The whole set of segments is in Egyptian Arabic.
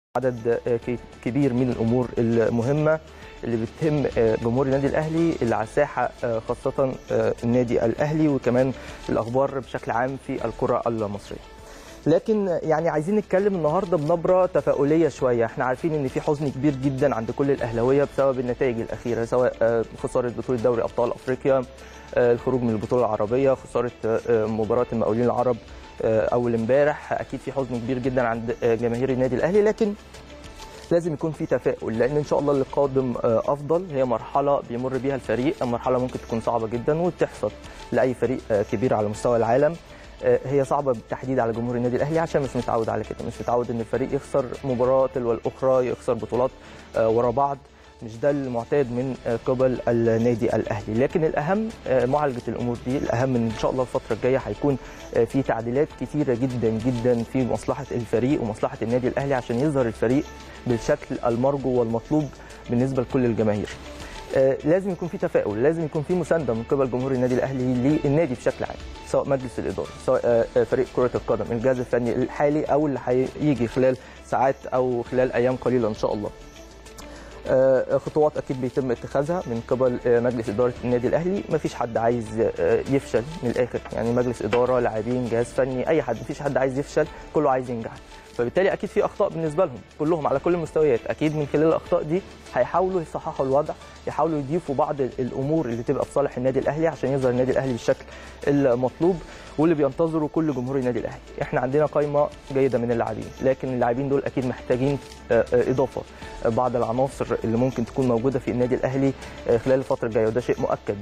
عدد كبير من الامور المهمه اللي بتهم جمهور النادي الاهلي اللي على الساحه خاصه النادي الاهلي وكمان الاخبار بشكل عام في الكره المصريه. لكن يعني عايزين نتكلم النهارده بنبره تفاؤليه شويه، احنا عارفين ان في حزن كبير جدا عند كل الاهلاويه بسبب النتائج الاخيره سواء خساره بطوله دوري ابطال افريقيا، الخروج من البطوله العربيه، خساره مباراه المقاولين العرب اول امبارح، اكيد في حزن كبير جدا عند جماهير النادي الاهلي لكن لازم يكون في تفاؤل لان ان شاء الله اللي قادم افضل هي مرحله بيمر بيها الفريق مرحله ممكن تكون صعبه جدا وبتحصل لاي فريق كبير على مستوى العالم هي صعبه بالتحديد على جمهور النادي الاهلي عشان مش متعود على كده مش متعود ان الفريق يخسر مباراه تلو الاخرى يخسر بطولات ورا بعض مش ده المعتاد من قبل النادي الاهلي لكن الاهم معالجه الامور دي الاهم ان شاء الله الفتره الجايه هيكون في تعديلات كثيره جدا جدا في مصلحه الفريق ومصلحه النادي الاهلي عشان يظهر الفريق بالشكل المرجو والمطلوب بالنسبه لكل الجماهير لازم يكون في تفاؤل لازم يكون في مسانده من قبل جمهور النادي الاهلي للنادي بشكل عام سواء مجلس الاداره سواء فريق كره القدم الجهاز الفني الحالي او اللي هيجي خلال ساعات او خلال ايام قليله ان شاء الله خطوات اكيد بيتم اتخاذها من قبل مجلس اداره النادي الاهلي ما فيش حد عايز يفشل من الاخر يعني مجلس اداره لاعبين جهاز فني اي حد ما فيش حد عايز يفشل كله عايز ينجح فبالتالي اكيد في اخطاء بالنسبه لهم كلهم على كل المستويات اكيد من خلال الاخطاء دي هيحاولوا يصححوا الوضع يحاولوا يضيفوا بعض الامور اللي تبقى في صالح النادي الاهلي عشان يظهر النادي الاهلي بالشكل المطلوب واللي بينتظره كل جمهور النادي الاهلي احنا عندنا قائمه جيده من اللاعبين لكن اللاعبين دول اكيد محتاجين اضافه بعض العناصر اللي ممكن تكون موجوده في النادي الاهلي خلال الفتره الجايه وده شيء مؤكد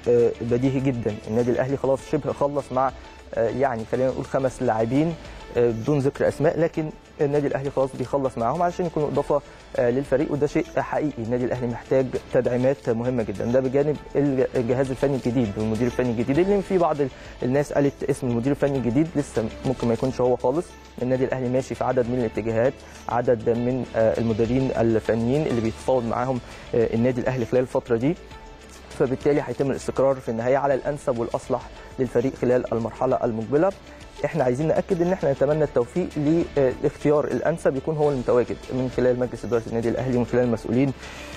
وبديهي جدا النادي الاهلي خلاص شبه خلص مع يعني خلينا نقول خمس لاعبين بدون ذكر اسماء لكن النادي الاهلي خلاص بيخلص معاهم علشان يكونوا اضافه للفريق وده شيء حقيقي النادي الاهلي محتاج تدعيمات مهمه جدا ده بجانب الجهاز الفني الجديد والمدير الفني الجديد اللي في بعض الناس قالت اسم المدير الفني الجديد لسه ممكن ما يكونش هو خالص النادي الاهلي ماشي في عدد من الاتجاهات عدد من المديرين الفنيين اللي بيتفاوض معاهم النادي الاهلي خلال الفتره دي فبالتالي هيتم الاستقرار في النهايه على الانسب والاصلح للفريق خلال المرحله المقبله احنا عايزين ناكد ان احنا نتمنى التوفيق للاختيار الانسب يكون هو المتواجد من خلال مجلس اداره النادي الاهلي ومن خلال المسؤولين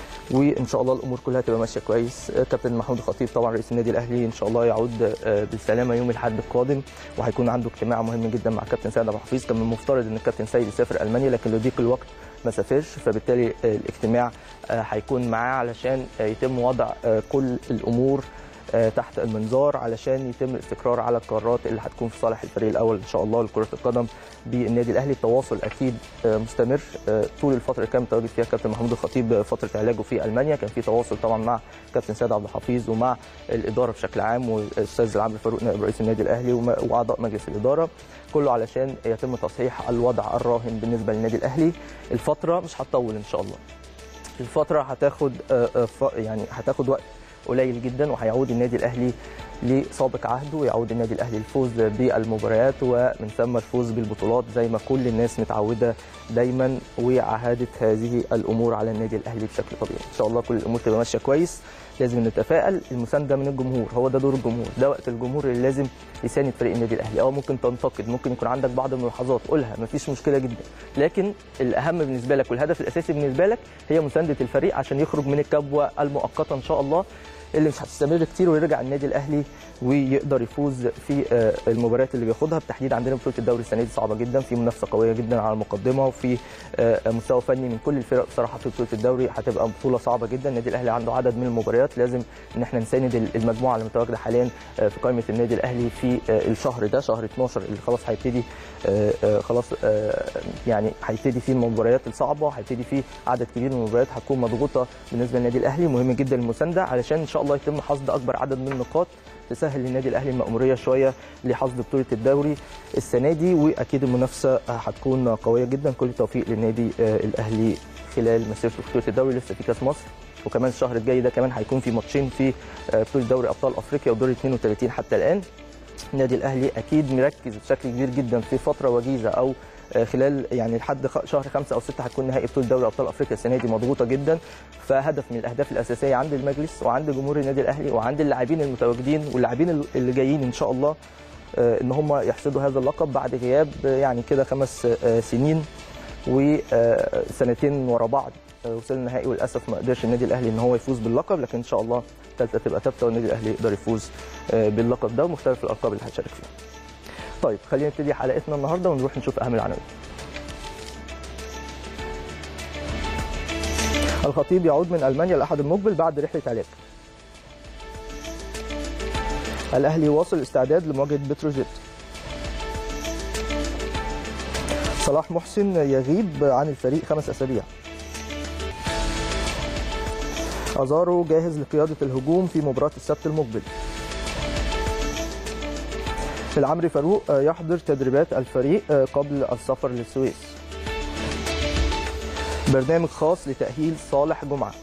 وان شاء الله الامور كلها تبقى ماشيه كويس كابتن محمود الخطيب طبعا رئيس النادي الاهلي ان شاء الله يعود بالسلامه يوم الاحد القادم وهيكون عنده اجتماع مهم جدا مع كابتن سيد ابو حفيظ كان من المفترض ان الكابتن سيد يسافر المانيا لكن لضيق الوقت ما سافرش فبالتالي الاجتماع هيكون معاه علشان يتم وضع كل الامور تحت المنظار علشان يتم الاستقرار على القرارات اللي هتكون في صالح الفريق الاول ان شاء الله لكره القدم بالنادي الاهلي التواصل اكيد مستمر طول الفتره اللي كان متواجد فيها كابتن محمود الخطيب فتره علاجه في المانيا كان في تواصل طبعا مع كابتن سيد عبد الحفيظ ومع الاداره بشكل عام والاستاذ العامل فاروق نائب رئيس النادي الاهلي واعضاء مجلس الاداره كله علشان يتم تصحيح الوضع الراهن بالنسبه للنادي الاهلي الفتره مش هتطول ان شاء الله الفتره هتاخد يعني هتاخد وقت قليل جدا وهيعود النادي الاهلي لسابق عهده ويعود النادي الاهلي الفوز بالمباريات ومن ثم الفوز بالبطولات زي ما كل الناس متعوده دايما وعهدت هذه الامور على النادي الاهلي بشكل طبيعي ان شاء الله كل الامور تبقى ماشيه كويس لازم نتفائل المسانده من الجمهور هو ده دور الجمهور ده وقت الجمهور اللي لازم يساند فريق النادي الاهلي اه ممكن تنتقد ممكن يكون عندك بعض الملاحظات قولها مفيش مشكله جدا لكن الاهم بالنسبه لك والهدف الاساسي بالنسبه لك هي مسانده الفريق عشان يخرج من الكبوه المؤقته ان شاء الله اللي مش هتستمر كتير ويرجع النادي الاهلي ويقدر يفوز في المباريات اللي بياخدها بالتحديد عندنا بطوله الدوري السنه دي صعبه جدا في منافسه قويه جدا على المقدمه وفي مستوى فني من كل الفرق بصراحه في بطوله الدوري هتبقى بطوله صعبه جدا النادي الاهلي عنده عدد من المباريات لازم ان احنا نساند المجموعه اللي متواجده حاليا في قائمه النادي الاهلي في الشهر ده شهر 12 اللي خلاص هيبتدي خلاص يعني هيبتدي فيه المباريات الصعبه هيبتدي فيه عدد كبير من المباريات هتكون مضغوطه بالنسبه للنادي الاهلي مهم جدا المسانده علشان ان شاء الله يتم حصد اكبر عدد من النقاط تسهل للنادي الاهلي المأموريه شويه لحصد بطوله الدوري السنه دي واكيد المنافسه هتكون قويه جدا كل التوفيق للنادي الاهلي خلال مسيرته في بطوله الدوري لسه في كاس مصر وكمان الشهر الجاي ده كمان هيكون في ماتشين في بطوله دوري ابطال افريقيا ودور 32 حتى الان النادي الاهلي اكيد مركز بشكل كبير جدا في فتره وجيزه او خلال يعني لحد شهر خمسة او ستة هتكون نهائي بطوله دوري ابطال افريقيا السنه دي مضغوطه جدا فهدف من الاهداف الاساسيه عند المجلس وعند جمهور النادي الاهلي وعند اللاعبين المتواجدين واللاعبين اللي جايين ان شاء الله ان هم يحصدوا هذا اللقب بعد غياب يعني كده خمس سنين وسنتين ورا بعض وصلنا النهائي وللاسف ما قدرش النادي الاهلي ان هو يفوز باللقب لكن ان شاء الله الثالثه تبقى ثابته والنادي الاهلي يقدر يفوز باللقب ده ومختلف الالقاب اللي هتشارك فيها. طيب خلينا نبتدي حلقتنا النهارده ونروح نشوف اهم العناوين. الخطيب يعود من المانيا الاحد المقبل بعد رحله علاج. الاهلي واصل الاستعداد لمواجهه بتروجيت. صلاح محسن يغيب عن الفريق خمس اسابيع. ازارو جاهز لقياده الهجوم في مباراه السبت المقبل. العمري فاروق يحضر تدريبات الفريق قبل السفر للسويس. برنامج خاص لتأهيل صالح جمعة.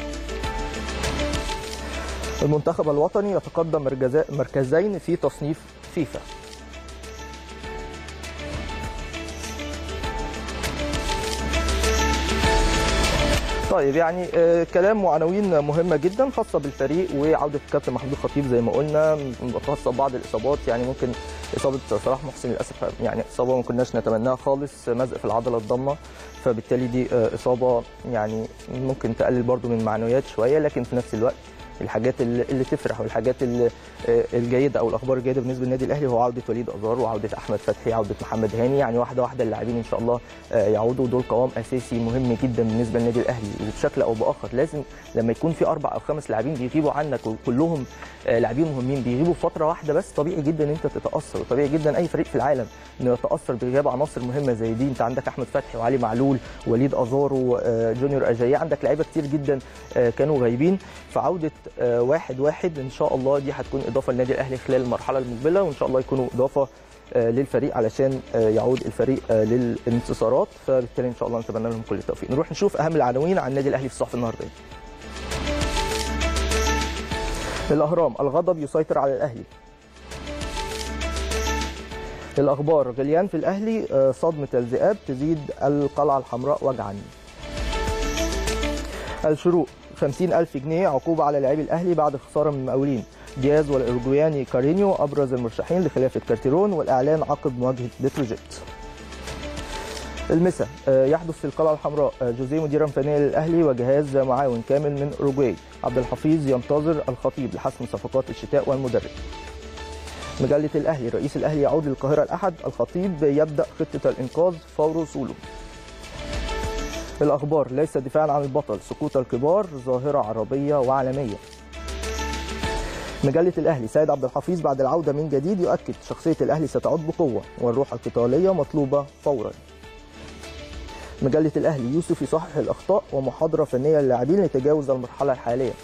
المنتخب الوطني يتقدم مركزين في تصنيف فيفا. طيب يعني آه كلام وعناوين مهمه جدا خاصه بالفريق وعوده الكابتن محمود الخطيب زي ما قلنا خاصه ببعض الاصابات يعني ممكن اصابه صلاح محسن للاسف يعني اصابه ما كناش نتمناها خالص مزق في العضله الضمه فبالتالي دي آه اصابه يعني ممكن تقلل برده من معنويات شويه لكن في نفس الوقت الحاجات اللي, اللي تفرح والحاجات اللي الجيده او الاخبار الجيده بالنسبه للنادي الاهلي هو عوده وليد ازار وعوده احمد فتحي عوده محمد هاني يعني واحده واحده اللاعبين ان شاء الله يعودوا ودول قوام اساسي مهم جدا بالنسبه للنادي الاهلي وبشكل او باخر لازم لما يكون في اربع او خمس لاعبين بيغيبوا عنك وكلهم لاعبين مهمين بيغيبوا فتره واحده بس طبيعي جدا ان انت تتاثر وطبيعي جدا اي فريق في العالم انه يتاثر بغياب عناصر مهمه زي دي انت عندك احمد فتحي وعلي معلول وليد ازارو جونيور اجاييه عندك لعيبه كتير جدا كانوا غايبين فعوده واحد واحد ان شاء الله دي هتكون اضافه للنادي الاهلي خلال المرحله المقبله وان شاء الله يكونوا اضافه للفريق علشان يعود الفريق للانتصارات فبالتالي ان شاء الله نتمنى لهم كل التوفيق نروح نشوف اهم العناوين عن النادي الاهلي في الصحف النهارده الاهرام الغضب يسيطر على الاهلي الاخبار غليان في الاهلي صدمه الذئاب تزيد القلعه الحمراء وجعا الشروق 50 ألف جنيه عقوبة على لاعبي الأهلي بعد خسارة من المقاولين دياز والأورجواني كارينيو أبرز المرشحين لخلافة كارتيرون والإعلان عقب مواجهة بتروجيت المسا يحدث في القلعة الحمراء جوزيه مديرا فنيا للأهلي وجهاز معاون كامل من أوروجواي عبد الحفيظ ينتظر الخطيب لحسم صفقات الشتاء والمدرب مجلة الأهلي رئيس الأهلي يعود للقاهرة الأحد الخطيب يبدأ خطة الإنقاذ فور وصوله الأخبار ليس دفاعا عن البطل سقوط الكبار ظاهرة عربية وعالمية مجلة الأهلي سيد عبد الحفيظ بعد العودة من جديد يؤكد شخصية الأهلي ستعود بقوة والروح القتالية مطلوبة فورا مجلة الأهلي يوسف يصحح الأخطاء ومحاضرة فنية للاعبين لتجاوز المرحلة الحالية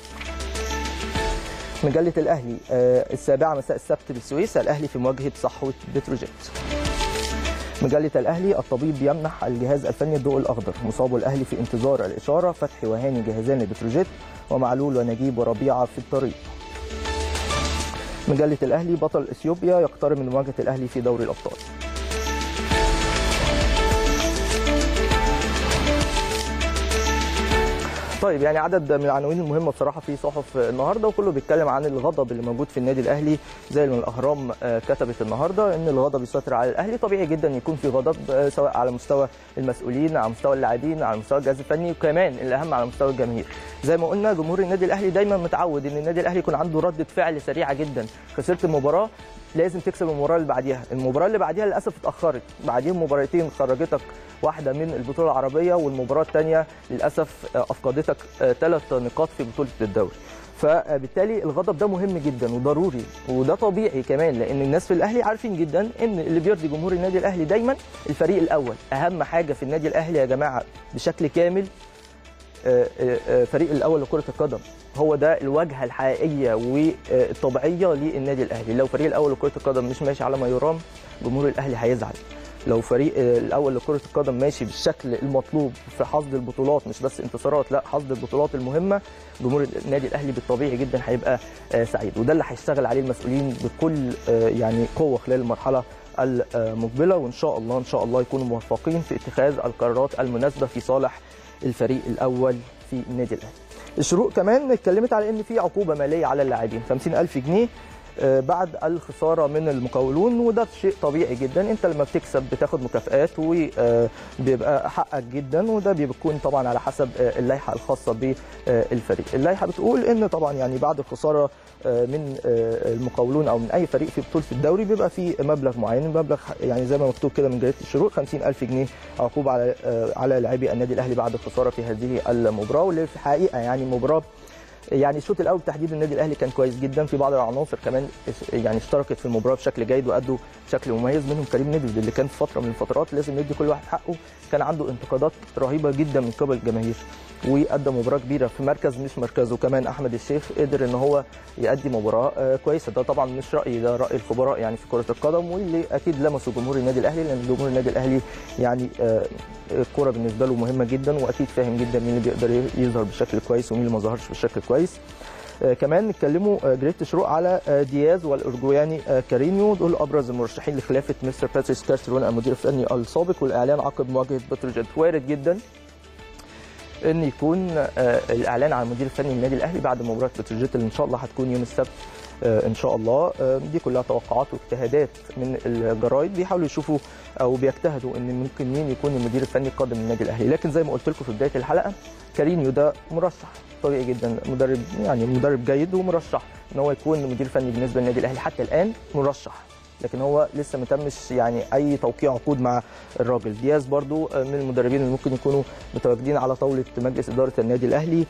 مجلة الأهلي السابعة مساء السبت بالسويس الأهلي في مواجهة صحوة بتروجيت مجلة الأهلي الطبيب يمنح الجهاز الفني الضوء الأخضر مصاب الأهلي في انتظار الإشارة فتحي وهاني جاهزان لبتروجيت ومعلول ونجيب وربيعة في الطريق مجلة الأهلي بطل إثيوبيا يقترب من مواجهة الأهلي في دوري الأبطال طيب يعني عدد من العناوين المهمه بصراحه في صحف النهارده وكله بيتكلم عن الغضب اللي موجود في النادي الاهلي زي ما الاهرام كتبت النهارده ان الغضب يسيطر على الاهلي طبيعي جدا يكون في غضب سواء على مستوى المسؤولين على مستوى اللاعبين على مستوى الجهاز الفني وكمان الاهم على مستوى الجماهير زي ما قلنا جمهور النادي الاهلي دايما متعود ان النادي الاهلي يكون عنده رده فعل سريعه جدا خسرت المباراه لازم تكسب المباراه اللي بعديها المباراه اللي بعديها للاسف اتاخرت بعدين مباراتين خرجتك واحده من البطوله العربيه والمباراه الثانيه للاسف افقدتك ثلاث نقاط في بطوله الدوري فبالتالي الغضب ده مهم جدا وضروري وده طبيعي كمان لان الناس في الاهلي عارفين جدا ان اللي بيرضي جمهور النادي الاهلي دايما الفريق الاول اهم حاجه في النادي الاهلي يا جماعه بشكل كامل فريق الاول لكره القدم هو ده الواجهه الحقيقيه والطبيعيه للنادي الاهلي لو فريق الاول لكره القدم مش ماشي على ما يرام جمهور الاهلي هيزعل لو فريق الاول لكره القدم ماشي بالشكل المطلوب في حصد البطولات مش بس انتصارات لا حصد البطولات المهمه جمهور النادي الاهلي بالطبيعي جدا هيبقى سعيد وده اللي هيشتغل عليه المسؤولين بكل يعني قوه خلال المرحله المقبله وان شاء الله ان شاء الله يكونوا موفقين في اتخاذ القرارات المناسبه في صالح الفريق الاول في النادي الاهلي الشروق كمان اتكلمت على ان في عقوبه ماليه على اللاعبين 50000 جنيه بعد الخساره من المقاولون وده شيء طبيعي جدا انت لما بتكسب بتاخد مكافئات وبيبقى حقك جدا وده بيكون طبعا على حسب اللائحه الخاصه بالفريق اللائحه بتقول ان طبعا يعني بعد الخساره من المقاولون او من اي فريق في بطوله الدوري بيبقى في مبلغ معين مبلغ يعني زي ما مكتوب كده من جريده الشروق 50000 جنيه عقوبه على على لاعبي النادي الاهلي بعد الخساره في هذه المباراه واللي في الحقيقه يعني مباراه يعني الشوط الاول تحديدا النادي الاهلي كان كويس جدا في بعض العناصر كمان يعني اشتركت في المباراه بشكل جيد وادوا بشكل مميز منهم كريم نيدفيد اللي كان في فتره من الفترات لازم يدي كل واحد حقه كان عنده انتقادات رهيبه جدا من قبل الجماهير وادى مباراه كبيره في مركز مش مركزه كمان احمد الشيخ قدر ان هو يؤدي مباراه كويسه ده طبعا مش رايي ده راي الخبراء يعني في كره القدم واللي اكيد لمسوا جمهور النادي الاهلي لان جمهور النادي الاهلي يعني الكوره بالنسبه له مهمه جدا واكيد فاهم جدا مين اللي بيقدر يظهر بشكل كويس ومين اللي ما ظهرش بشكل كويس كمان نتكلموا جريت شروق على دياز والارجوياني كارينيو دول ابرز المرشحين لخلافه مستر باتريس كارترون المدير الفني السابق والاعلان عقب مواجهه بتروجيت وارد جدا ان يكون الاعلان عن المدير الفني للنادي الاهلي بعد مباراه بتروجيت اللي ان شاء الله هتكون يوم السبت ان شاء الله دي كلها توقعات واجتهادات من الجرايد بيحاولوا يشوفوا او بيجتهدوا ان ممكن مين يكون المدير الفني القادم للنادي الاهلي لكن زي ما قلت لكم في بدايه الحلقه كارينيو ده مرشح طبيعي جدا مدرب يعني مدرب جيد ومرشح ان هو يكون مدير فني بالنسبه للنادي الاهلي حتى الان مرشح لكن هو لسه ما تمش يعني اي توقيع عقود مع الراجل دياز برضو من المدربين اللي ممكن يكونوا متواجدين على طاوله مجلس اداره النادي الاهلي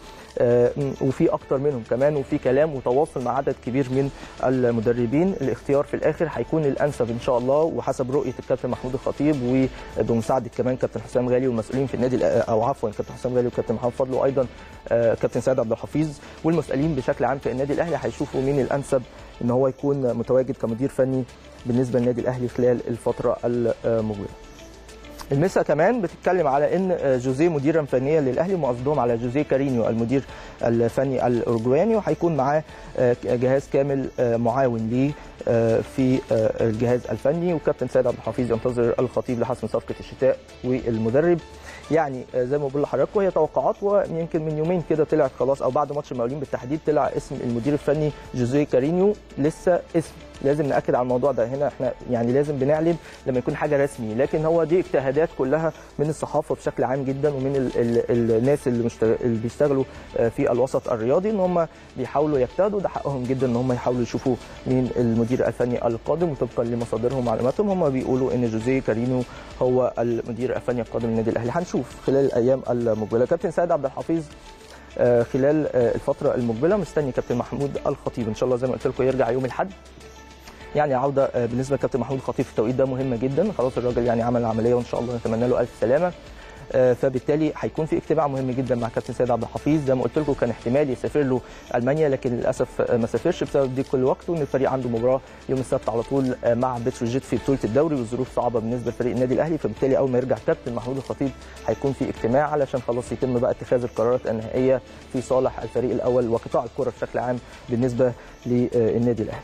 وفي اكتر منهم كمان وفي كلام وتواصل مع عدد كبير من المدربين الاختيار في الاخر هيكون الانسب ان شاء الله وحسب رؤيه الكابتن محمود الخطيب وبمساعده كمان كابتن حسام غالي والمسؤولين في النادي او عفوا كابتن حسام غالي وكابتن محمد فضل وايضا كابتن سيد عبد الحفيظ والمسؤولين بشكل عام في النادي الاهلي هيشوفوا مين الانسب ان هو يكون متواجد كمدير فني بالنسبه للنادي الاهلي خلال الفتره المقبله. المسا كمان بتتكلم على ان جوزيه مديرا فنيا للاهلي وقصدهم على جوزيه كارينيو المدير الفني الاورجواني وهيكون معاه جهاز كامل معاون ليه في الجهاز الفني وكابتن سيد عبد الحفيظ ينتظر الخطيب لحسم صفقه الشتاء والمدرب يعني زي ما بقول لحضراتكم هي توقعات ويمكن من يومين كده طلعت خلاص او بعد ماتش المقاولين بالتحديد طلع اسم المدير الفني جوزيه كارينيو لسه اسم لازم ناكد على الموضوع ده هنا احنا يعني لازم بنعلن لما يكون حاجه رسمي لكن هو دي اجتهادات كلها من الصحافه بشكل عام جدا ومن ال ال الناس اللي, مشتغل اللي بيشتغلوا في الوسط الرياضي ان هم بيحاولوا يجتهدوا ده حقهم جدا ان هم يحاولوا يشوفوا مين المدير الفني القادم وطبقا لمصادرهم ومعلوماتهم هم بيقولوا ان جوزيه كارينو هو المدير الفني القادم للنادي الاهلي هنشوف خلال الايام المقبله كابتن سيد عبد الحفيظ خلال الفتره المقبله مستني كابتن محمود الخطيب ان شاء الله زي ما قلت لكم يرجع يوم الاحد يعني عوده بالنسبه لكابتن محمود الخطيب في التوقيت ده مهمه جدا خلاص الراجل يعني عمل عمليه وان شاء الله نتمنى له الف سلامه فبالتالي هيكون في اجتماع مهم جدا مع كابتن سيد عبد الحفيظ زي ما قلت لكم كان احتمال يسافر له المانيا لكن للاسف ما سافرش بسبب ضيق الوقت وان الفريق عنده مباراه يوم السبت على طول مع بتروجيت في بطوله الدوري والظروف صعبه بالنسبه لفريق النادي الاهلي فبالتالي اول ما يرجع كابتن محمود الخطيب هيكون في اجتماع علشان خلاص يتم بقى اتخاذ القرارات النهائيه في صالح الفريق الاول وقطاع الكره بشكل عام بالنسبه للنادي الاهلي.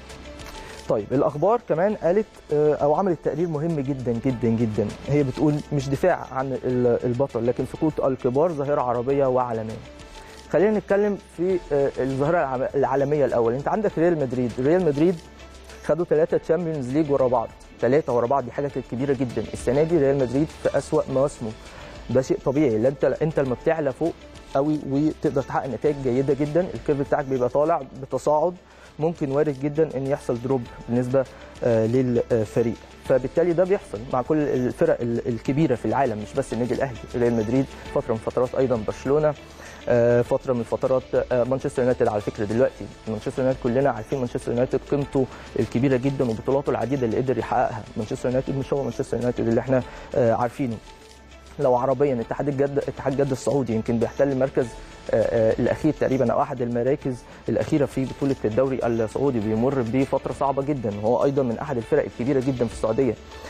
طيب الاخبار كمان قالت او عملت تقرير مهم جدا جدا جدا هي بتقول مش دفاع عن البطل لكن سقوط الكبار ظاهره عربيه وعالميه خلينا نتكلم في الظاهره العالميه الاول انت عندك ريال مدريد ريال مدريد خدوا ثلاثه تشامبيونز ليج ورا بعض ثلاثه ورا بعض دي حاجه كانت كبيره جدا السنه دي ريال مدريد في اسوا مواسمه ده شيء طبيعي لا انت انت لما بتعلى فوق قوي وتقدر تحقق نتائج جيده جدا الكيرف بتاعك بيبقى طالع بتصاعد ممكن وارد جدا ان يحصل دروب بالنسبه للفريق فبالتالي ده بيحصل مع كل الفرق الكبيره في العالم مش بس النادي الاهلي ريال مدريد فتره من فترات ايضا برشلونه فتره من فترات مانشستر يونايتد على فكره دلوقتي مانشستر يونايتد كلنا عارفين مانشستر يونايتد قيمته الكبيره جدا وبطولاته العديده اللي قدر يحققها مانشستر يونايتد مش هو مانشستر يونايتد اللي احنا عارفينه لو عربيا اتحاد الجد اتحاد جده السعودي يمكن بيحتل المركز الاخير تقريبا او احد المراكز الاخيره في بطوله الدوري السعودي بيمر بفتره صعبه جدا وهو ايضا من احد الفرق الكبيره جدا في السعوديه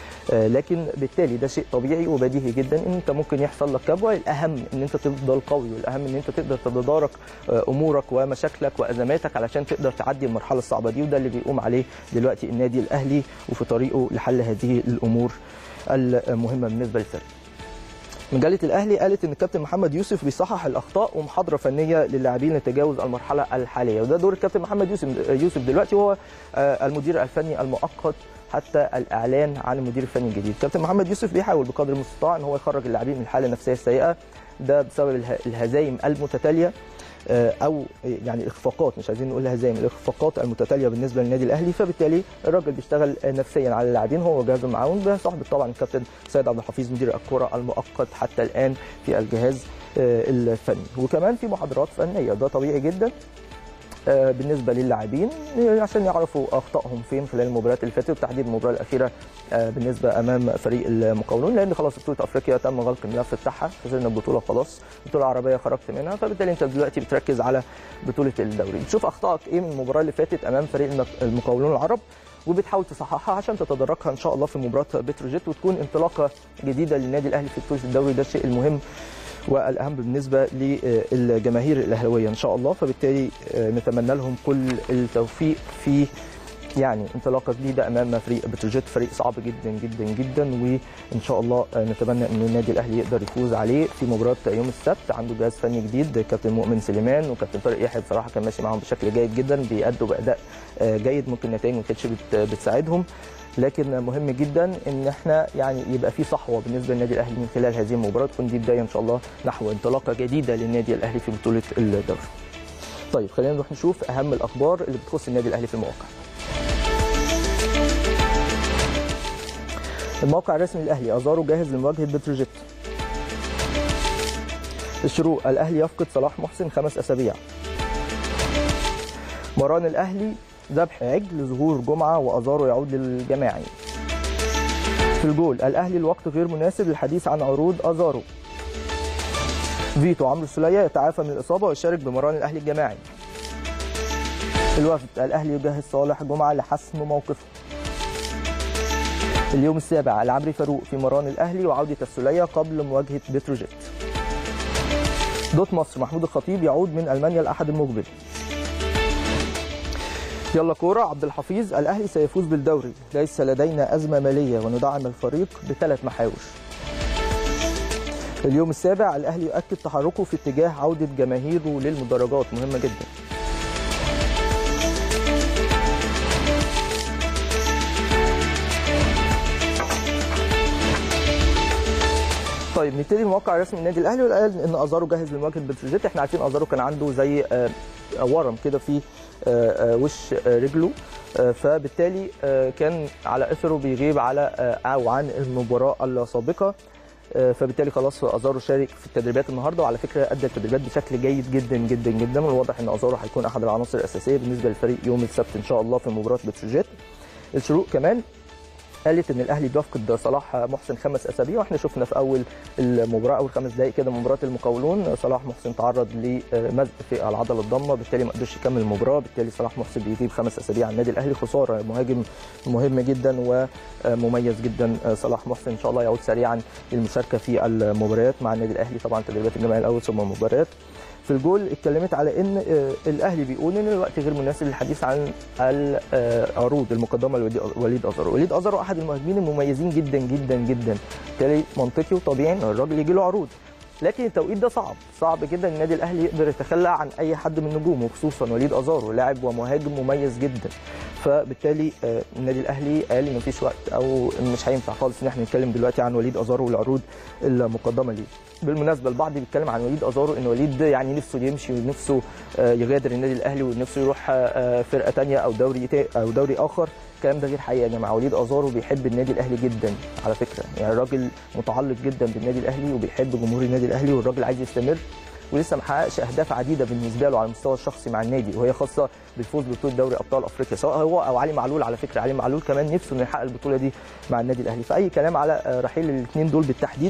لكن بالتالي ده شيء طبيعي وبديهي جدا ان انت ممكن يحصل لك كبوه الاهم ان انت تفضل قوي والاهم ان انت تقدر تتدارك امورك ومشاكلك وازماتك علشان تقدر تعدي المرحله الصعبه دي وده اللي بيقوم عليه دلوقتي النادي الاهلي وفي طريقه لحل هذه الامور المهمه بالنسبه للفريق مجله الاهلي قالت ان الكابتن محمد يوسف بيصحح الاخطاء ومحاضره فنيه للاعبين لتجاوز المرحله الحاليه وده دور الكابتن محمد يوسف يوسف دلوقتي وهو آه، المدير الفني المؤقت حتى الاعلان عن المدير الفني الجديد كابتن محمد يوسف بيحاول بقدر المستطاع ان هو يخرج اللاعبين من الحاله النفسيه السيئه ده بسبب اله- الهزايم المتتاليه آه، او يعني الاخفاقات مش عايزين نقول هزايم الاخفاقات المتتاليه بالنسبه للنادي الاهلي فبالتالي الراجل بيشتغل نفسيا على اللاعبين هو وجهاز المعاون بصحبه طبعا الكابتن سيد عبد الحفيظ مدير الكره المؤقت حتى الان في الجهاز آه، الفني وكمان في محاضرات فنيه ده طبيعي جدا آه، بالنسبه للاعبين آه، عشان يعرفوا اخطائهم فين خلال المباريات اللي فاتت وتحديد المباراه الاخيره آه، بالنسبه امام فريق المقاولون لان خلاص بطوله افريقيا تم غلق الملف بتاعها خسرنا البطوله خلاص البطوله العربيه خرجت منها فبالتالي انت دلوقتي بتركز على بطوله الدوري تشوف اخطائك ايه من المباراه اللي فاتت امام فريق المق- المقاولون العرب وبتحاول تصححها عشان تتدرجها ان شاء الله في مباراه بتروجيت وتكون انطلاقه جديده للنادي الاهلي في بطوله الدوري ده الشيء المهم والاهم بالنسبه للجماهير الاهلاويه ان شاء الله فبالتالي آه، نتمنى لهم كل التوفيق في يعني انطلاقه جديده امام فريق بتروجيت فريق صعب جدا جدا جدا وان شاء الله آه، نتمنى ان النادي الاهلي يقدر يفوز عليه في مباراه يوم السبت عنده جهاز فني جديد كابتن مؤمن سليمان وكابتن طارق يحيى بصراحه كان ماشي معاهم بشكل جيد جدا بيأدوا باداء آه، جيد ممكن النتائج ما كانتش بت- بتساعدهم لكن مهم جدا ان احنا يعني يبقى في صحوه بالنسبه للنادي الاهلي من خلال هذه المباراه تكون دي بدايه ان شاء الله نحو انطلاقه جديده للنادي الاهلي في بطوله الدوري. طيب خلينا نروح نشوف اهم الاخبار اللي بتخص النادي الاهلي في المواقع. الموقع الرسمي للاهلي ازارو جاهز لمواجهه بتروجيت. الشروق الاهلي يفقد صلاح محسن خمس اسابيع. مران الاهلي ذبح عجل ظهور جمعه وازارو يعود للجماعي. في الجول الاهلي الوقت غير مناسب للحديث عن عروض ازارو. فيتو عمرو السوليه يتعافى من الاصابه ويشارك بمران الاهلي الجماعي. الوفد الاهلي يجهز صالح جمعه لحسم موقفه. اليوم السابع العمري فاروق في مران الاهلي وعوده السوليه قبل مواجهه بتروجيت. دوت مصر محمود الخطيب يعود من المانيا الاحد المقبل. يلا كوره عبد الحفيظ الاهلي سيفوز بالدوري ليس لدينا ازمه ماليه وندعم الفريق بثلاث محاور. اليوم السابع الاهلي يؤكد تحركه في اتجاه عوده جماهيره للمدرجات مهمه جدا. طيب نبتدي الموقع الرسمي للنادي الاهلي والقال ان ازارو جاهز لمواجهه بتروجيت احنا عارفين ازارو كان عنده زي آه، ورم كده في آه، آه، وش آه، رجله آه، فبالتالي آه، كان على اثره بيغيب على آه، او عن المباراه السابقه آه، فبالتالي خلاص ازارو شارك في التدريبات النهارده وعلى فكره ادى التدريبات بشكل جيد جدا جدا جدا والواضح ان ازارو هيكون احد العناصر الاساسيه بالنسبه للفريق يوم السبت ان شاء الله في مباراه بتروجيت الشروق كمان قالت ان الاهلي بيفقد صلاح محسن خمس اسابيع واحنا شفنا في اول المباراه اول خمس دقائق كده من مباراه المقاولون صلاح محسن تعرض لمزق في العضله الضمه بالتالي ما قدرش يكمل المباراه بالتالي صلاح محسن بيغيب خمس اسابيع عن النادي الاهلي خساره مهاجم مهم جدا ومميز جدا صلاح محسن ان شاء الله يعود سريعا للمشاركه في المباريات مع النادي الاهلي طبعا تدريبات الجماعي الاول ثم المباريات في الجول اتكلمت على ان آه، الاهلي بيقول ان الوقت غير مناسب للحديث عن العروض المقدمه لوليد ازارو، وليد ازارو احد المهاجمين المميزين جدا جدا جدا، بالتالي منطقي وطبيعي ان الراجل يجي له عروض. لكن التوقيت ده صعب، صعب جدا النادي الاهلي يقدر يتخلى عن اي حد من نجومه خصوصا وليد ازارو لاعب ومهاجم مميز جدا. فبالتالي آه، النادي الاهلي قال ان مفيش وقت او مش هينفع خالص ان احنا نتكلم دلوقتي عن وليد ازارو والعروض المقدمه ليه. بالمناسبه البعض بيتكلم عن وليد ازارو ان وليد يعني نفسه يمشي ونفسه آه، يغادر النادي الاهلي ونفسه يروح آه، فرقه تانية او دوري تا- او دوري اخر الكلام ده غير حقيقي يا جماعه وليد ازارو بيحب النادي الاهلي جدا على فكره يعني الراجل متعلق جدا بالنادي الاهلي وبيحب جمهور النادي الاهلي والراجل عايز يستمر ولسه محققش اهداف عديده بالنسبه له على المستوى الشخصي مع النادي وهي خاصه بالفوز ببطوله دوري ابطال افريقيا سواء هو او علي معلول على فكره علي معلول كمان نفسه انه يحقق البطوله دي مع النادي الاهلي فاي كلام على آه، رحيل الاثنين دول بالتحديد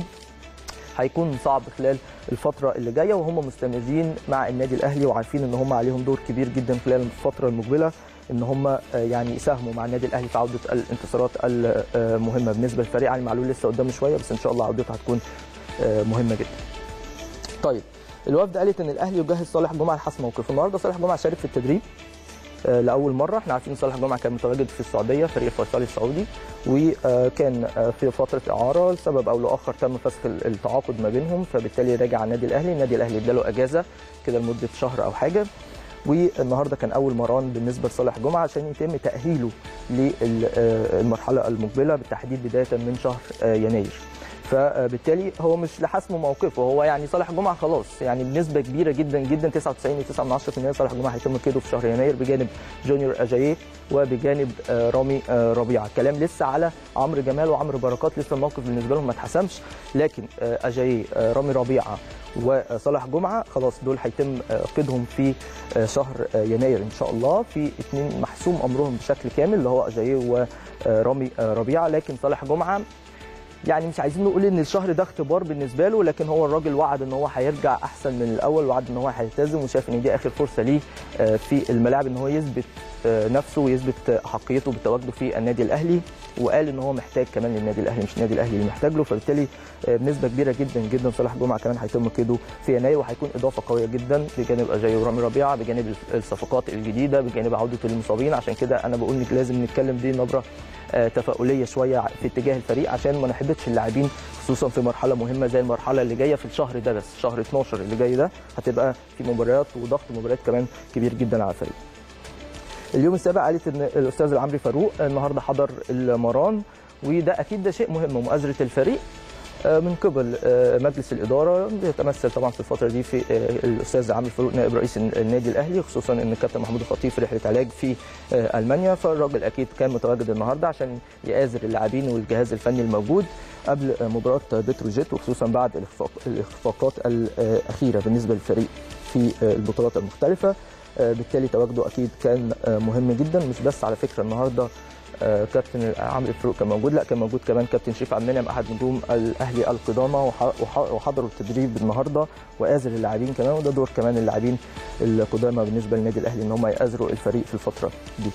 هيكون صعب خلال الفتره اللي جايه وهم مستمرين مع النادي الاهلي وعارفين ان هم عليهم دور كبير جدا خلال الفتره المقبله ان هم آه، يعني يساهموا مع النادي الاهلي في عوده الانتصارات المهمه بالنسبه للفريق علي معلول لسه قدامه شويه بس ان شاء الله عودتها هتكون آه، مهمه جدا. طيب الوفد قالت ان الاهلي يجهز صالح جمعه لحسم موقفه النهارده صالح جمعه شارك في التدريب آه، لاول مره احنا عارفين صالح جمعه كان متواجد في السعوديه فريق الفيصلي السعودي وكان آه، في فتره اعاره لسبب او لاخر تم فسخ ال- التعاقد ما بينهم فبالتالي راجع النادي الاهلي النادي الاهلي اداله اجازه كده لمده شهر او حاجه والنهارده كان اول مران بالنسبه لصالح جمعه عشان يتم تاهيله للمرحله المقبله بالتحديد بدايه من شهر آه، يناير فبالتالي هو مش لحسم موقفه هو يعني صالح جمعه خلاص يعني بنسبه كبيره جدا جدا 99.9% صالح جمعه هيتم كده في شهر يناير بجانب جونيور اجاييه وبجانب آه، رامي آه، ربيعه الكلام لسه على عمرو جمال وعمرو بركات لسه الموقف بالنسبه لهم ما اتحسمش لكن آه، اجاييه آه، رامي ربيعه وصالح جمعه خلاص دول هيتم آه، قيدهم في آه، شهر آه، يناير ان شاء الله في اثنين محسوم امرهم بشكل كامل اللي هو اجاييه ورامي آه، ربيعه لكن صالح جمعه يعني مش عايزين نقول ان الشهر ده اختبار بالنسبه له لكن هو الراجل وعد ان هو هيرجع احسن من الاول وعد ان هو هيلتزم وشايف ان دي اخر فرصه ليه آه، في الملاعب ان هو يثبت آه، نفسه ويثبت احقيته بتواجده في النادي الاهلي وقال ان هو محتاج كمان للنادي الاهلي مش النادي الاهلي اللي محتاج له فبالتالي آه، بنسبه كبيره جدا جدا صلاح جمعه كمان هيتم قيده في يناير وهيكون اضافه قويه جدا بجانب اجاي ورامي ربيعه بجانب الصفقات الجديده بجانب عوده المصابين عشان كده انا بقول لك لازم نتكلم دي نبره آه، تفاؤليه شويه في اتجاه الفريق عشان ما نحبطش اللاعبين خصوصا في مرحله مهمه زي المرحله اللي جايه في الشهر ده بس شهر 12 اللي جاي ده هتبقى في مباريات وضغط مباريات كمان كبير جدا على الفريق. اليوم السابع قالت ان الاستاذ العمري فاروق النهارده حضر المران وده اكيد ده شيء مهم مؤازره الفريق آه، من قبل آه، مجلس الاداره بيتمثل طبعا في الفتره دي في آه، الاستاذ عامر فاروق نائب رئيس النادي الاهلي خصوصا ان الكابتن محمود الخطيب في رحله علاج في آه، المانيا فالراجل اكيد كان متواجد النهارده عشان يآزر اللاعبين والجهاز الفني الموجود قبل آه، مباراه بتروجيت وخصوصا بعد الإخفاق- الاخفاقات الاخيره بالنسبه للفريق في آه، البطولات المختلفه آه، بالتالي تواجده اكيد كان آه، مهم جدا مش بس على فكره النهارده آه، كابتن عمرو فاروق كان موجود لا كان موجود كمان كابتن شريف عبد المنعم احد نجوم الاهلي القدامى وح- وح- وحضروا التدريب النهارده وآزر اللاعبين كمان وده دور كمان اللاعبين القدامى بالنسبه للنادي الاهلي ان هم يآزروا الفريق في الفتره دي.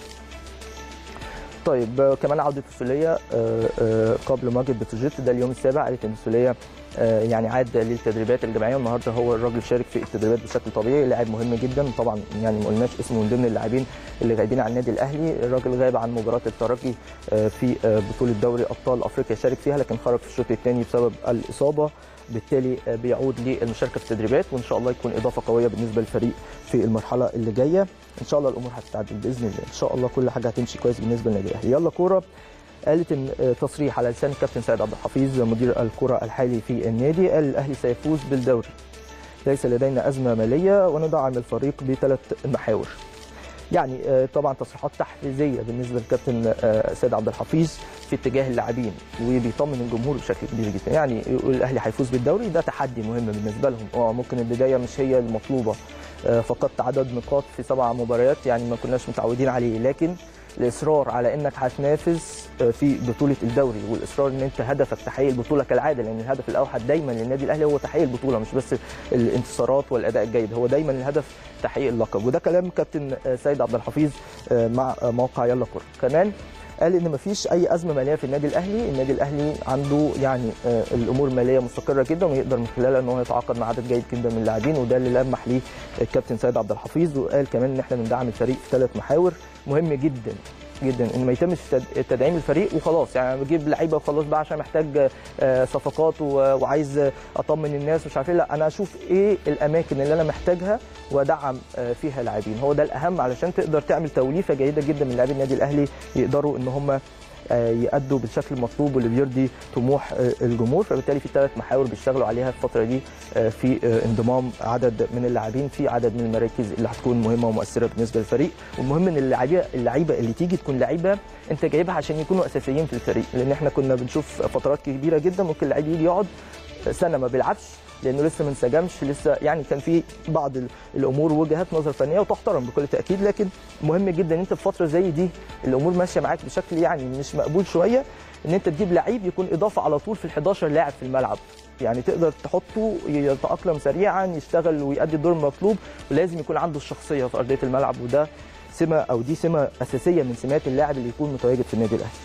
طيب آه، كمان عوده السوليه آه، آه، قبل مواجهه بتروجيت ده اليوم السابع قالت ان السوليه آه، يعني عاد للتدريبات الجماعيه والنهارده هو الراجل شارك في التدريبات بشكل طبيعي لاعب مهم جدا طبعا يعني ما قلناش اسمه من ضمن اللاعبين اللي غايبين عن النادي الاهلي الراجل غايب عن مباراه الترجي آه، في آه، بطوله دوري ابطال افريقيا شارك فيها لكن خرج في الشوط الثاني بسبب الاصابه بالتالي آه، بيعود للمشاركه في التدريبات وان شاء الله يكون اضافه قويه بالنسبه للفريق في المرحله اللي جايه ان شاء الله الامور هتتعدل باذن الله ان شاء الله كل حاجه هتمشي كويس بالنسبه للنادي الاهلي يلا كوره قالت ان آه، تصريح على لسان الكابتن سيد عبد الحفيظ مدير الكره الحالي في النادي قال الاهلي سيفوز بالدوري ليس لدينا ازمه ماليه وندعم الفريق بثلاث محاور يعني آه، طبعا تصريحات تحفيزيه بالنسبه للكابتن آه، سيد عبد الحفيظ في اتجاه اللاعبين وبيطمن الجمهور بشكل كبير جدا يعني يقول الاهلي هيفوز بالدوري ده تحدي مهم بالنسبه لهم اه ممكن البدايه مش هي المطلوبه آه، فقدت عدد نقاط في سبع مباريات يعني ما كناش متعودين عليه لكن الاصرار على انك هتنافس آه، في بطوله الدوري والاصرار ان انت هدفك تحقيق البطوله كالعاده لان الهدف الاوحد دايما للنادي الاهلي هو تحقيق البطوله مش بس الانتصارات والاداء الجيد هو دايما الهدف تحقيق اللقب وده كلام كابتن آه، سيد عبد الحفيظ آه، مع آه، موقع يلا كوره كمان قال ان مفيش اي ازمه ماليه في النادي الاهلي النادي الاهلي عنده يعني آه، الامور الماليه مستقره جدا ويقدر من خلالها ان هو يتعاقد مع عدد جيد جدا من اللاعبين وده اللي لمح ليه الكابتن سيد عبد الحفيظ وقال كمان ان احنا بندعم الفريق في ثلاث محاور مهم جدا جدا ان ما يتمش تد- تدعيم الفريق وخلاص يعني أنا بجيب لعيبه وخلاص بقى عشان محتاج آه، صفقات و- وعايز اطمن الناس مش عارف ايه لا انا اشوف ايه الاماكن اللي انا محتاجها وادعم آه، فيها لاعبين هو ده الاهم علشان تقدر تعمل توليفه جيده جدا من لاعبي النادي الاهلي يقدروا ان هم آه، يأدوا بالشكل المطلوب واللي بيرضي طموح آه، الجمهور فبالتالي في ثلاث محاور بيشتغلوا عليها الفتره دي آه، في آه، انضمام عدد من اللاعبين في عدد من المراكز اللي هتكون مهمه ومؤثره بالنسبه للفريق والمهم ان اللعيبه اللعيبه اللي تيجي تكون لعيبه انت جايبها عشان يكونوا اساسيين في الفريق لان احنا كنا بنشوف فترات كبيره جدا ممكن لعيب يجي يقعد سنه ما بيلعبش لانه لسه ما انسجمش لسه يعني كان في بعض ال- الامور وجهات نظر فنيه وتحترم بكل تاكيد لكن مهم جدا ان انت في فتره زي دي الامور ماشيه معاك بشكل يعني مش مقبول شويه ان انت تجيب لعيب يكون اضافه على طول في ال 11 لاعب في الملعب يعني تقدر تحطه يتاقلم سريعا يشتغل ويؤدي الدور المطلوب ولازم يكون عنده الشخصيه في ارضيه الملعب وده سمه او دي سمه اساسيه من سمات اللاعب اللي يكون متواجد في النادي الاهلي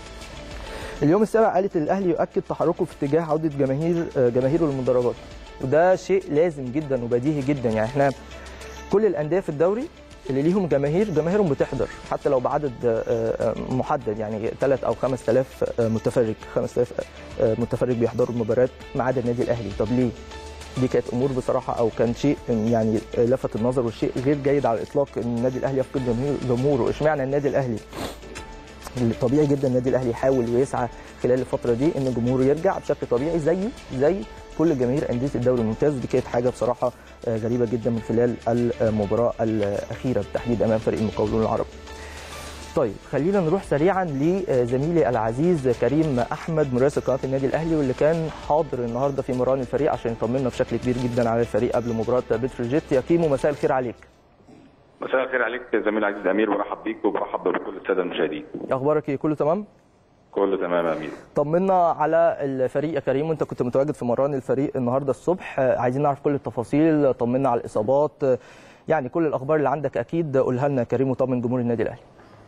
اليوم السابع قالت الاهلي يؤكد تحركه في اتجاه عوده جماهير آه، جماهيره للمدرجات وده شيء لازم جدا وبديهي جدا يعني احنا كل الانديه في الدوري اللي ليهم جماهير جماهيرهم بتحضر حتى لو بعدد آه، آه، محدد يعني 3 او 5000 آه، متفرج 5000 آه، متفرج بيحضروا المباريات ما عدا النادي الاهلي طب ليه دي كانت امور بصراحه او كان شيء يعني لفت النظر والشيء غير جيد على الاطلاق ان النادي الاهلي يفقد جماهير- جمهوره اشمعنى النادي الاهلي اللي طبيعي جدا النادي الاهلي يحاول ويسعى خلال الفتره دي ان جمهوره يرجع بشكل طبيعي زيه زي كل جماهير انديه الدوري الممتاز دي كانت حاجه بصراحه آه، غريبه جدا من خلال المباراه الاخيره بالتحديد امام فريق المقاولون العرب. طيب خلينا نروح سريعا لزميلي العزيز كريم احمد مراسل قناه النادي الاهلي واللي كان حاضر النهارده في مران الفريق عشان يطمنا بشكل كبير جدا على الفريق قبل مباراه بتروجيت يا كيمو مساء الخير عليك. مساء الخير عليك زميل عزيز امير برحب بيك وبرحب بكل الساده المشاهدين اخبارك ايه كله تمام؟ كله تمام يا امير طمنا على الفريق يا كريم وانت كنت متواجد في مران الفريق النهارده الصبح آه، عايزين نعرف كل التفاصيل طمنا على الاصابات آه، يعني كل الاخبار اللي عندك اكيد قولها لنا يا كريم وطمن جمهور النادي الاهلي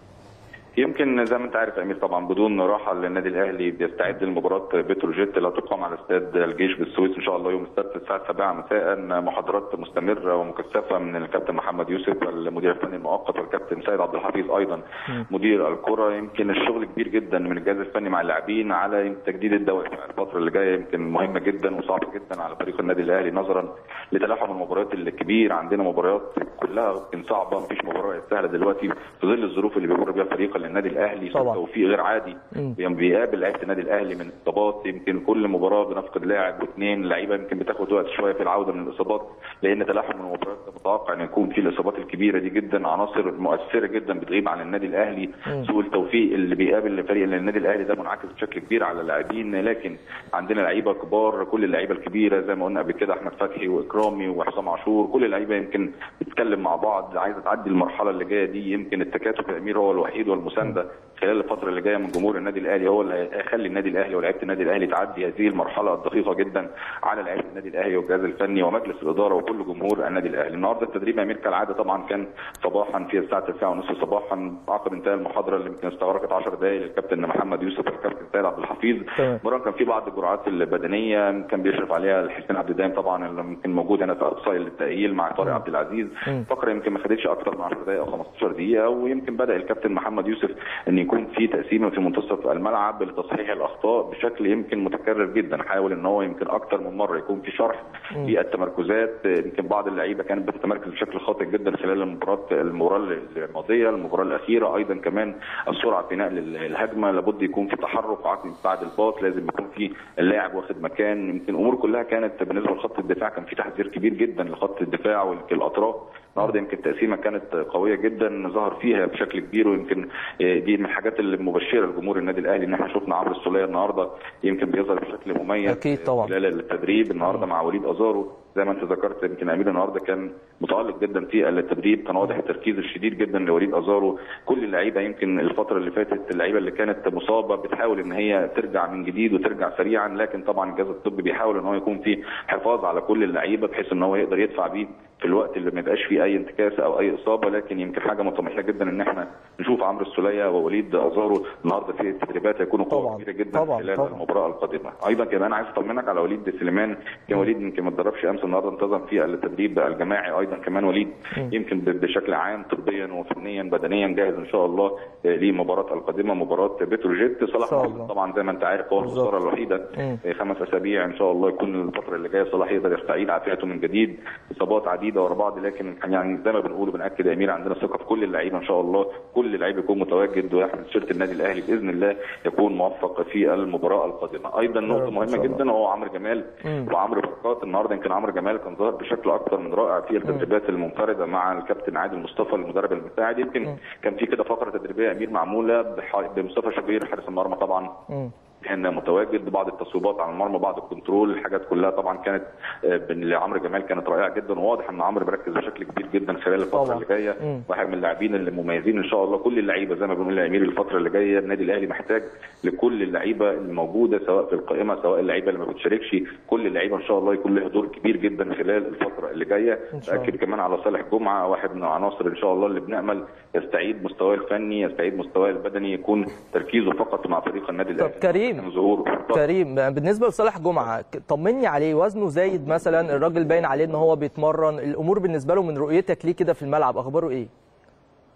يمكن زي ما انت عارف يا امير طبعا بدون راحه للنادي الاهلي بيستعد لمباراه بتروجيت اللي هتقام على استاد الجيش بالسويس ان شاء الله يوم السبت الساعه 7 مساء محاضرات مستمره ومكثفه من الكابتن محمد يوسف المدير الفني المؤقت والكابتن سيد عبد الحفيظ ايضا مدير الكره يمكن الشغل كبير جدا من الجهاز الفني مع اللاعبين على تجديد الدوافع الفتره اللي جايه يمكن مهمه جدا وصعبه جدا على فريق النادي الاهلي نظرا لتلاحم المباريات الكبير عندنا مباريات كلها يمكن صعبه مفيش مباراه سهله دلوقتي في ظل الظروف اللي بيمر بيها فريق النادي الاهلي طبعا. توفيق غير عادي مم. يعني بيقابل لعيبه النادي الاهلي من اصابات يمكن كل مباراه بنفقد لاعب واثنين لعيبه يمكن بتاخد وقت شويه في العوده من الاصابات لان تلاحم المباريات ده متوقع ان يكون في الاصابات الكبيره دي جدا عناصر مؤثره جدا بتغيب عن النادي الاهلي مم. سوء التوفيق اللي بيقابل فريق النادي الاهلي ده منعكس بشكل كبير على اللاعبين لكن عندنا لعيبه كبار كل اللعيبه الكبيره زي ما قلنا قبل كده احمد فتحي واكرامي وحسام عاشور كل اللعيبه يمكن بتتكلم مع بعض عايزه تعدي المرحله اللي جايه دي يمكن التكاتف الامير هو الوحيد والمسانده خلال الفتره اللي جايه من جمهور النادي الاهلي هو اللي هيخلي النادي الاهلي ولاعيبه النادي الاهلي تعدي هذه المرحله الدقيقه جدا على لعيبه النادي الاهلي والجهاز الفني ومجلس الاداره وكل جمهور النادي الاهلي النهارده التدريب يا امير كالعاده طبعا كان صباحا في الساعه 9:30 صباحا عقب انتهاء المحاضره اللي يمكن استغرقت 10 دقائق للكابتن محمد يوسف والكابتن سيد عبد الحفيظ تمام. مران كان في بعض الجرعات البدنيه كان بيشرف عليها الحسين عبد الدايم طبعا اللي يمكن موجود هنا في اقصى التاهيل مع طارق عبد العزيز مم. فقره يمكن ما خدتش اكتر من 10 دقائق او 15 دقيقه ويمكن بدا الكابتن محمد يوسف ان يكون في تقسيمه في منتصف الملعب لتصحيح الاخطاء بشكل يمكن متكرر جدا حاول ان هو يمكن اكتر من مره يكون في شرح في التمركزات يمكن بعض اللعيبه كانت بتتمركز بشكل خاطئ جدا خلال المباراه المباراه الماضيه المباراه الاخيره ايضا كمان السرعه في نقل الهجمه لابد يكون في تحرك عقلي بعد الباص لازم يكون في اللاعب واخد مكان يمكن الامور كلها كانت بالنسبه لخط الدفاع كان في تحذير كبير جدا لخط الدفاع والاطراف النهارده يمكن تقسيمه كانت قويه جدا ظهر فيها بشكل كبير ويمكن دي من الحاجات اللي مبشره لجمهور النادي الاهلي ان احنا شفنا عمرو السوليه النهارده يمكن بيظهر بشكل مميز أكيد طبعا. خلال التدريب النهارده مع وليد ازارو زي ما انت ذكرت يمكن امير النهارده كان متالق جدا في التدريب كان واضح التركيز الشديد جدا لوليد ازارو كل اللعيبه يمكن الفتره اللي فاتت اللعيبه اللي كانت مصابه بتحاول ان هي ترجع من جديد وترجع سريعا لكن طبعا الجهاز الطبي بيحاول ان هو يكون في حفاظ على كل اللعيبه بحيث ان هو يقدر يدفع بيه في الوقت اللي ما يبقاش فيه اي انتكاسه او اي اصابه لكن يمكن حاجه مطمئنه جدا ان احنا نشوف عمرو السوليه ووليد ازارو النهارده في التدريبات هيكونوا قوه طبعاً. كبيره جدا طبعاً. خلال طبعاً. المباراه القادمه ايضا كمان عايز اطمنك على وليد سليمان كان وليد يمكن ما اتدربش امس النهارده انتظم في التدريب الجماعي ايضا كمان وليد يمكن ب- بشكل عام طبيا وفنيا بدنيا جاهز ان شاء الله آه، للمباراه القادمه مباراه بتروجيت صلاح شاء محمد الله. طبعا زي ما انت عارف هو بالظبط. الخساره الوحيده مم. في خمس اسابيع ان شاء الله يكون الفتره اللي جايه صلاح يقدر يستعيد عافيته من جديد اصابات عديده ورا بعض لكن يعني زي ما بنقول وبناكد يا امير عندنا ثقه في كل اللعيبه ان شاء الله كل لعيب يكون متواجد ويحمل تيشيرت النادي الاهلي باذن الله يكون موفق في المباراه القادمه ايضا رب نقطه إن مهمه شاء الله. جدا وهو عمرو جمال مم. وعمرو بركات النهارده يمكن عمرو جمال كان ظاهر بشكل اكثر من رائع في التدريبات المنفرده مع الكابتن عادل مصطفى المدرب المساعد يمكن كان في كده فقره تدريبيه يا امير معموله بح- بمصطفى شوبير حارس المرمى طبعا مم. كان متواجد بعض التصويبات على المرمى بعض الكنترول الحاجات كلها طبعا كانت آه، بين- لعمرو جمال كانت رائعه جدا وواضح ان عمرو بيركز بشكل كبير جدا خلال الفتره طبعاً. اللي جايه مم. واحد من اللاعبين اللي مميزين ان شاء الله كل اللعيبه زي ما بنقول يا امير الفتره اللي جايه النادي الاهلي محتاج لكل اللعيبه الموجوده سواء في القائمه سواء اللعيبه اللي ما بتشاركش كل اللعيبه ان شاء الله يكون لها دور كبير جدا خلال الفتره اللي جايه إن شاء الله. اكد كمان على صالح جمعه واحد من العناصر ان شاء الله اللي بنامل يستعيد مستواه الفني يستعيد مستواه البدني يكون تركيزه فقط مع فريق النادي طب الاهلي كريم. كان ظهوره كريم بالنسبه لصالح جمعه ك- طمني عليه وزنه زايد مثلا الراجل باين عليه ان هو بيتمرن الامور بالنسبه له من رؤيتك ليه كده في الملعب اخباره ايه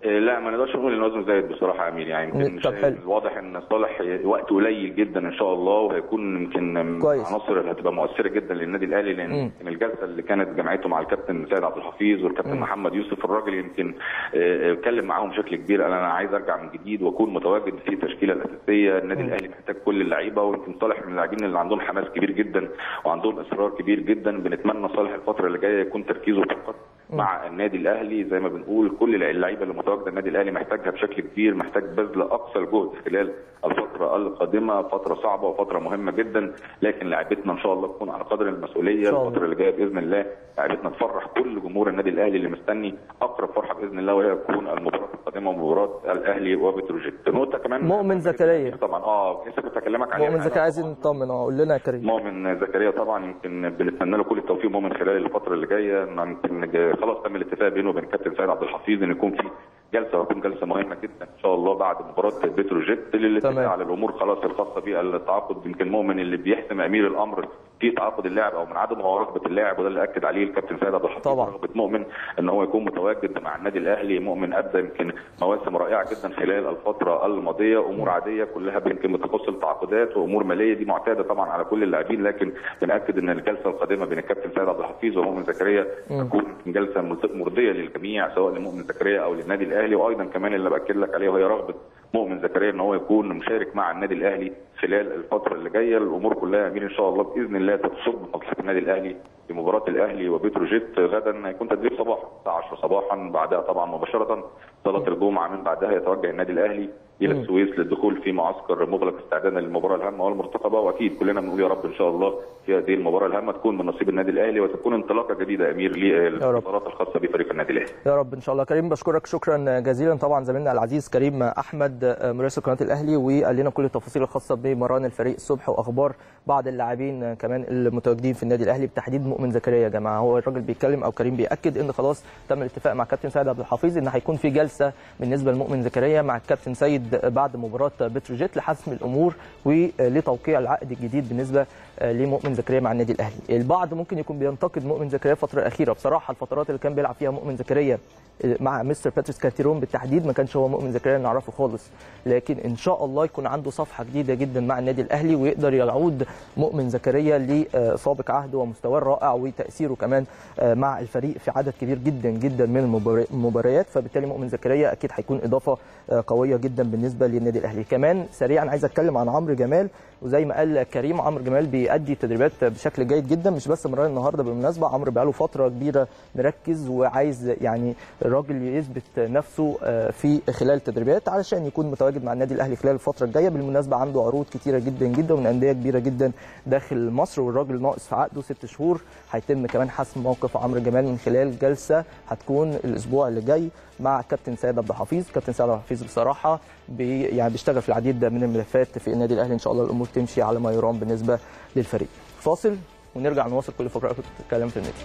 إيه، لا ما نقدرش نقول ان وزنه زايد بصراحه يا امير يعني يمكن طب شايف حلو. الواضح ان صالح وقت قليل جدا ان شاء الله وهيكون يمكن من كويس. العناصر اللي هتبقى مؤثره جدا للنادي الاهلي لان مم. يمكن الجلسه اللي كانت جمعته مع الكابتن سيد عبد الحفيظ والكابتن محمد يوسف الراجل يمكن آه، آه، اتكلم معاهم بشكل كبير قال انا عايز ارجع من جديد واكون متواجد في التشكيله الاساسيه النادي الاهلي محتاج كل اللعيبه ويمكن صالح من اللاعبين اللي عندهم حماس كبير جدا وعندهم اصرار كبير جدا بنتمنى صالح الفتره اللي جايه يكون تركيزه فقط مع النادي الاهلي زي ما بنقول كل اللعيبه اللي متواجده النادي الاهلي محتاجها بشكل كبير محتاج بذل اقصى الجهد خلال الفتره القادمه فتره صعبه وفتره مهمه جدا لكن لعيبتنا ان شاء الله تكون على قدر المسؤوليه شاء الله. الفتره اللي جايه باذن الله لعيبتنا تفرح كل جمهور النادي الاهلي اللي مستني اقرب فرحه باذن الله وهي تكون المباراه القادمه مباراه الاهلي وبتروجيت نقطه كمان مؤمن زكريا. طبعا اه لسه كنت اكلمك عليها مؤمن حالا. زكريا عايزين نطمن اه قول لنا يا كريم مؤمن زكريا طبعا يمكن بنتمنى له كل التوفيق مؤمن خلال الفتره اللي جايه إن يمكن جا- خلاص تم الاتفاق بينه وبين كابتن سيد عبد الحفيظ ان يكون في جلسه وتكون جلسه مهمه جدا ان شاء الله بعد مباراه بتروجيت للاتفاق تمام. على الامور خلاص الخاصه بالتعاقد يمكن مؤمن اللي بيحسم امير الامر في تعاقد اللاعب او من عدم هو رغبه اللاعب وده اللي اكد عليه الكابتن سيد عبد الحفيظ طبعا. رغبه مؤمن ان هو يكون متواجد مع النادي الاهلي مؤمن ادى يمكن مواسم رائعه جدا خلال الفتره الماضيه امور عاديه كلها يمكن بتخص التعاقدات وامور ماليه دي معتاده طبعا على كل اللاعبين لكن بناكد ان الجلسه القادمه بين الكابتن سيد عبد الحفيظ ومؤمن زكريا تكون جلسه مرضيه للجميع سواء لمؤمن زكريا او للنادي الاهلي وايضا كمان اللي باكد لك عليه وهي رغبه مؤمن زكريا ان هو يكون مشارك مع النادي الاهلي خلال الفتره اللي جايه الامور كلها يا امير ان شاء الله باذن الله تصب مصلحه النادي الاهلي في مباراه الاهلي وبتروجيت غدا هيكون تدريب صباحا الساعه 10 صباحا بعدها طبعا مباشره صلاه الجمعه من بعدها يتوجه النادي الاهلي الى السويس للدخول في معسكر مغلق استعدادا للمباراه الهامه والمرتقبه واكيد كلنا بنقول يا رب ان شاء الله في هذه المباراه الهامه تكون من نصيب النادي الاهلي وتكون انطلاقه جديده يا امير رب. للفترات الخاصه بفريق النادي الاهلي يا رب ان شاء الله كريم بشكرك شكرا جزيلا طبعا زميلنا العزيز كريم احمد مراسل قناه الاهلي وقال لنا كل التفاصيل الخاصه بمران الفريق الصبح واخبار بعض اللاعبين كمان المتواجدين في النادي الاهلي بالتحديد مؤمن زكريا يا جماعه هو الراجل بيتكلم او كريم بياكد ان خلاص تم الاتفاق مع كابتن سيد عبد الحفيظ ان هيكون في جلسه بالنسبه لمؤمن زكريا مع الكابتن سيد بعد مباراه بتروجيت لحسم الامور ولتوقيع العقد الجديد بالنسبه لمؤمن زكريا مع النادي الاهلي البعض ممكن يكون بينتقد مؤمن زكريا الفتره الاخيره بصراحه الفترات اللي كان بيلعب فيها مؤمن زكريا مع مستر باتريس كارتيرون بالتحديد ما كانش هو مؤمن زكريا اللي نعرفه خالص لكن ان شاء الله يكون عنده صفحه جديده جدا مع النادي الاهلي ويقدر يعود مؤمن زكريا لسابق عهده ومستواه الرائع وتاثيره كمان مع الفريق في عدد كبير جدا جدا من المباريات فبالتالي مؤمن زكريا اكيد هيكون اضافه قويه جدا بالنسبه للنادي الاهلي كمان سريعا عايز اتكلم عن عمرو جمال وزي ما قال كريم عمرو جمال بيأدي تدريبات بشكل جيد جدا مش بس مران النهارده بالمناسبه عمرو بقاله فتره كبيره مركز وعايز يعني الراجل يثبت نفسه في خلال التدريبات علشان يكون متواجد مع النادي الاهلي خلال الفتره الجايه بالمناسبه عنده عروض كتيره جدا جدا من انديه كبيره جدا داخل مصر والراجل ناقص في عقده ست شهور هيتم كمان حسم موقف عمرو جمال من خلال جلسه هتكون الاسبوع اللي جاي مع كابتن سيد عبد الحفيظ كابتن سيد عبد الحفيظ بصراحه بي يعني بيشتغل في العديد من الملفات في النادي الاهلي ان شاء الله الامور تمشي على ما يرام بالنسبه للفريق فاصل ونرجع نواصل كل فقرات الكلام في النادي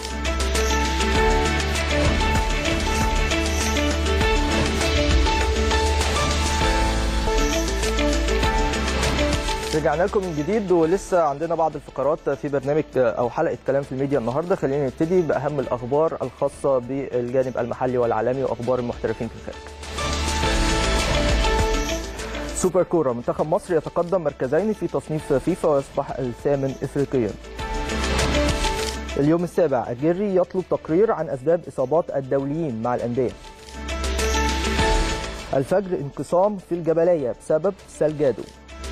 رجعنا لكم من جديد ولسه عندنا بعض الفقرات في برنامج او حلقه كلام في الميديا النهارده خلينا نبتدي باهم الاخبار الخاصه بالجانب المحلي والعالمي واخبار المحترفين في الخارج. سوبر كوره منتخب مصر يتقدم مركزين في تصنيف فيفا ويصبح الثامن افريقيا. اليوم السابع اجيري يطلب تقرير عن اسباب اصابات الدوليين مع الانديه. الفجر انقسام في الجبليه بسبب سالجادو.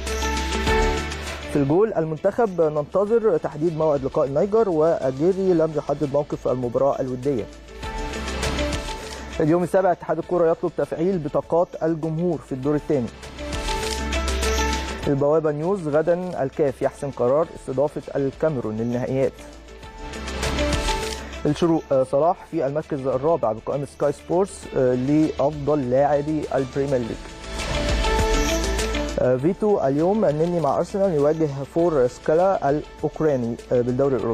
في الجول المنتخب ننتظر تحديد موعد لقاء النيجر واجيري لم يحدد موقف المباراه الوديه. اليوم السابع اتحاد الكره يطلب تفعيل بطاقات الجمهور في الدور الثاني. البوابه نيوز غدا الكاف يحسم قرار استضافه الكاميرون للنهائيات. الشروق صلاح في المركز الرابع بقائمه سكاي سبورتس لافضل لاعبي البريمير ليج. فيتو اليوم النني مع ارسنال يواجه فور سكالا الاوكراني بالدوري الاوروبي.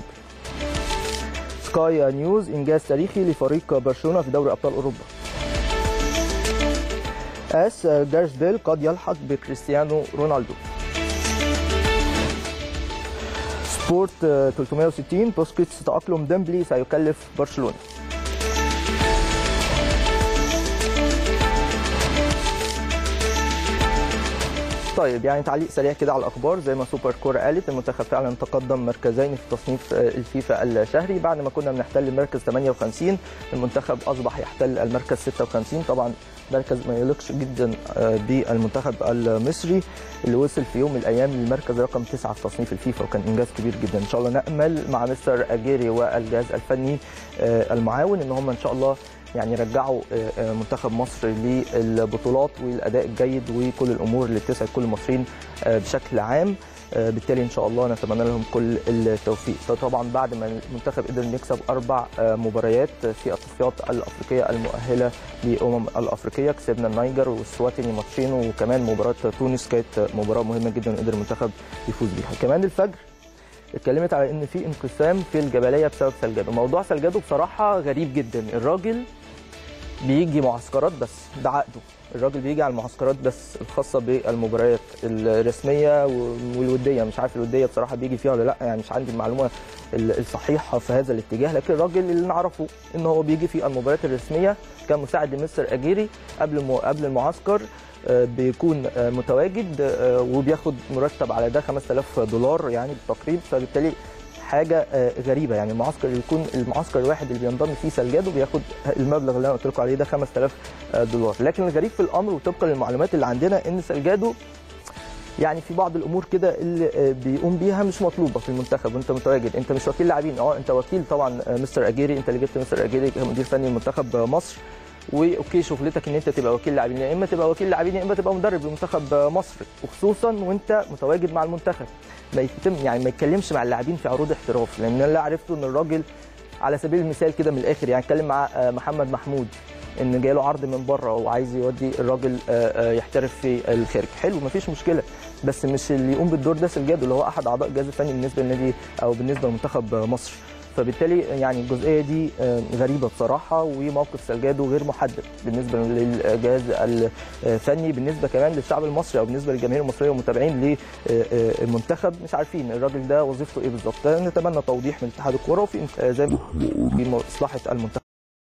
سكاي نيوز انجاز تاريخي لفريق برشلونه في دوري ابطال اوروبا. اس جارس بيل قد يلحق بكريستيانو رونالدو. سبورت 360 بوسكيتس تأقلم ديمبلي سيكلف برشلونه. طيب يعني تعليق سريع كده على الاخبار زي ما سوبر كوره قالت المنتخب فعلا تقدم مركزين في تصنيف الفيفا الشهري بعد ما كنا بنحتل المركز 58 المنتخب اصبح يحتل المركز 56 طبعا مركز ما يليقش جدا بالمنتخب المصري اللي وصل في يوم من الايام للمركز رقم 9 في تصنيف الفيفا وكان انجاز كبير جدا ان شاء الله نامل مع مستر اجيري والجهاز الفني المعاون ان هم ان شاء الله يعني يرجعوا منتخب مصر للبطولات والاداء الجيد وكل الامور اللي بتسعد كل المصريين بشكل عام بالتالي ان شاء الله نتمنى لهم كل التوفيق فطبعا بعد ما المنتخب قدر يكسب اربع مباريات في التصفيات الافريقيه المؤهله لامم الافريقيه كسبنا النيجر والسواتيني ماتشين وكمان مباراه تونس كانت مباراه مهمه جدا قدر المنتخب يفوز بيها كمان الفجر اتكلمت على ان في انقسام في الجبليه بسبب سلجادو موضوع سلجادو بصراحه غريب جدا الراجل بيجي معسكرات بس ده عقده الراجل بيجي على المعسكرات بس الخاصه بالمباريات الرسميه والوديه مش عارف الوديه بصراحه بيجي فيها ولا لا يعني مش عندي المعلومه الصحيحه في هذا الاتجاه لكن الراجل اللي نعرفه ان هو بيجي في المباريات الرسميه كان مساعد لمستر اجيري قبل قبل المعسكر بيكون متواجد وبياخد مرتب على ده 5000 دولار يعني بالتقريب فبالتالي حاجه غريبه يعني المعسكر اللي يكون المعسكر الواحد اللي بينضم فيه سلجادو بياخد المبلغ اللي انا قلت لكم عليه ده 5000 دولار لكن الغريب في الامر وطبقا للمعلومات اللي عندنا ان سلجادو يعني في بعض الامور كده اللي بيقوم بيها مش مطلوبه في المنتخب وانت متواجد انت مش وكيل لاعبين اه انت وكيل طبعا مستر اجيري انت اللي جبت مستر اجيري كمدير فني لمنتخب مصر واوكي شغلتك ان انت تبقى وكيل لاعبين يا اما تبقى وكيل لاعبين يا اما تبقى مدرب لمنتخب مصر وخصوصا وانت متواجد مع المنتخب ما يتم يعني ما يتكلمش مع اللاعبين في عروض احتراف لان اللي عرفته ان الراجل على سبيل المثال كده من الاخر يعني اتكلم مع محمد محمود ان جاي له عرض من بره وعايز يودي الراجل يحترف في الخارج حلو مفيش مشكله بس مش اللي يقوم بالدور ده سلجادو اللي هو احد اعضاء الجهاز الفني بالنسبه للنادي او بالنسبه لمنتخب مصر فبالتالي يعني الجزئيه دي غريبه بصراحه وموقف سلجادو غير محدد بالنسبه للجهاز الفني بالنسبه كمان للشعب المصري او بالنسبه للجماهير المصريه والمتابعين للمنتخب مش عارفين الراجل ده وظيفته ايه بالظبط نتمنى توضيح من اتحاد الكوره وفي زي في مصلحه المنتخب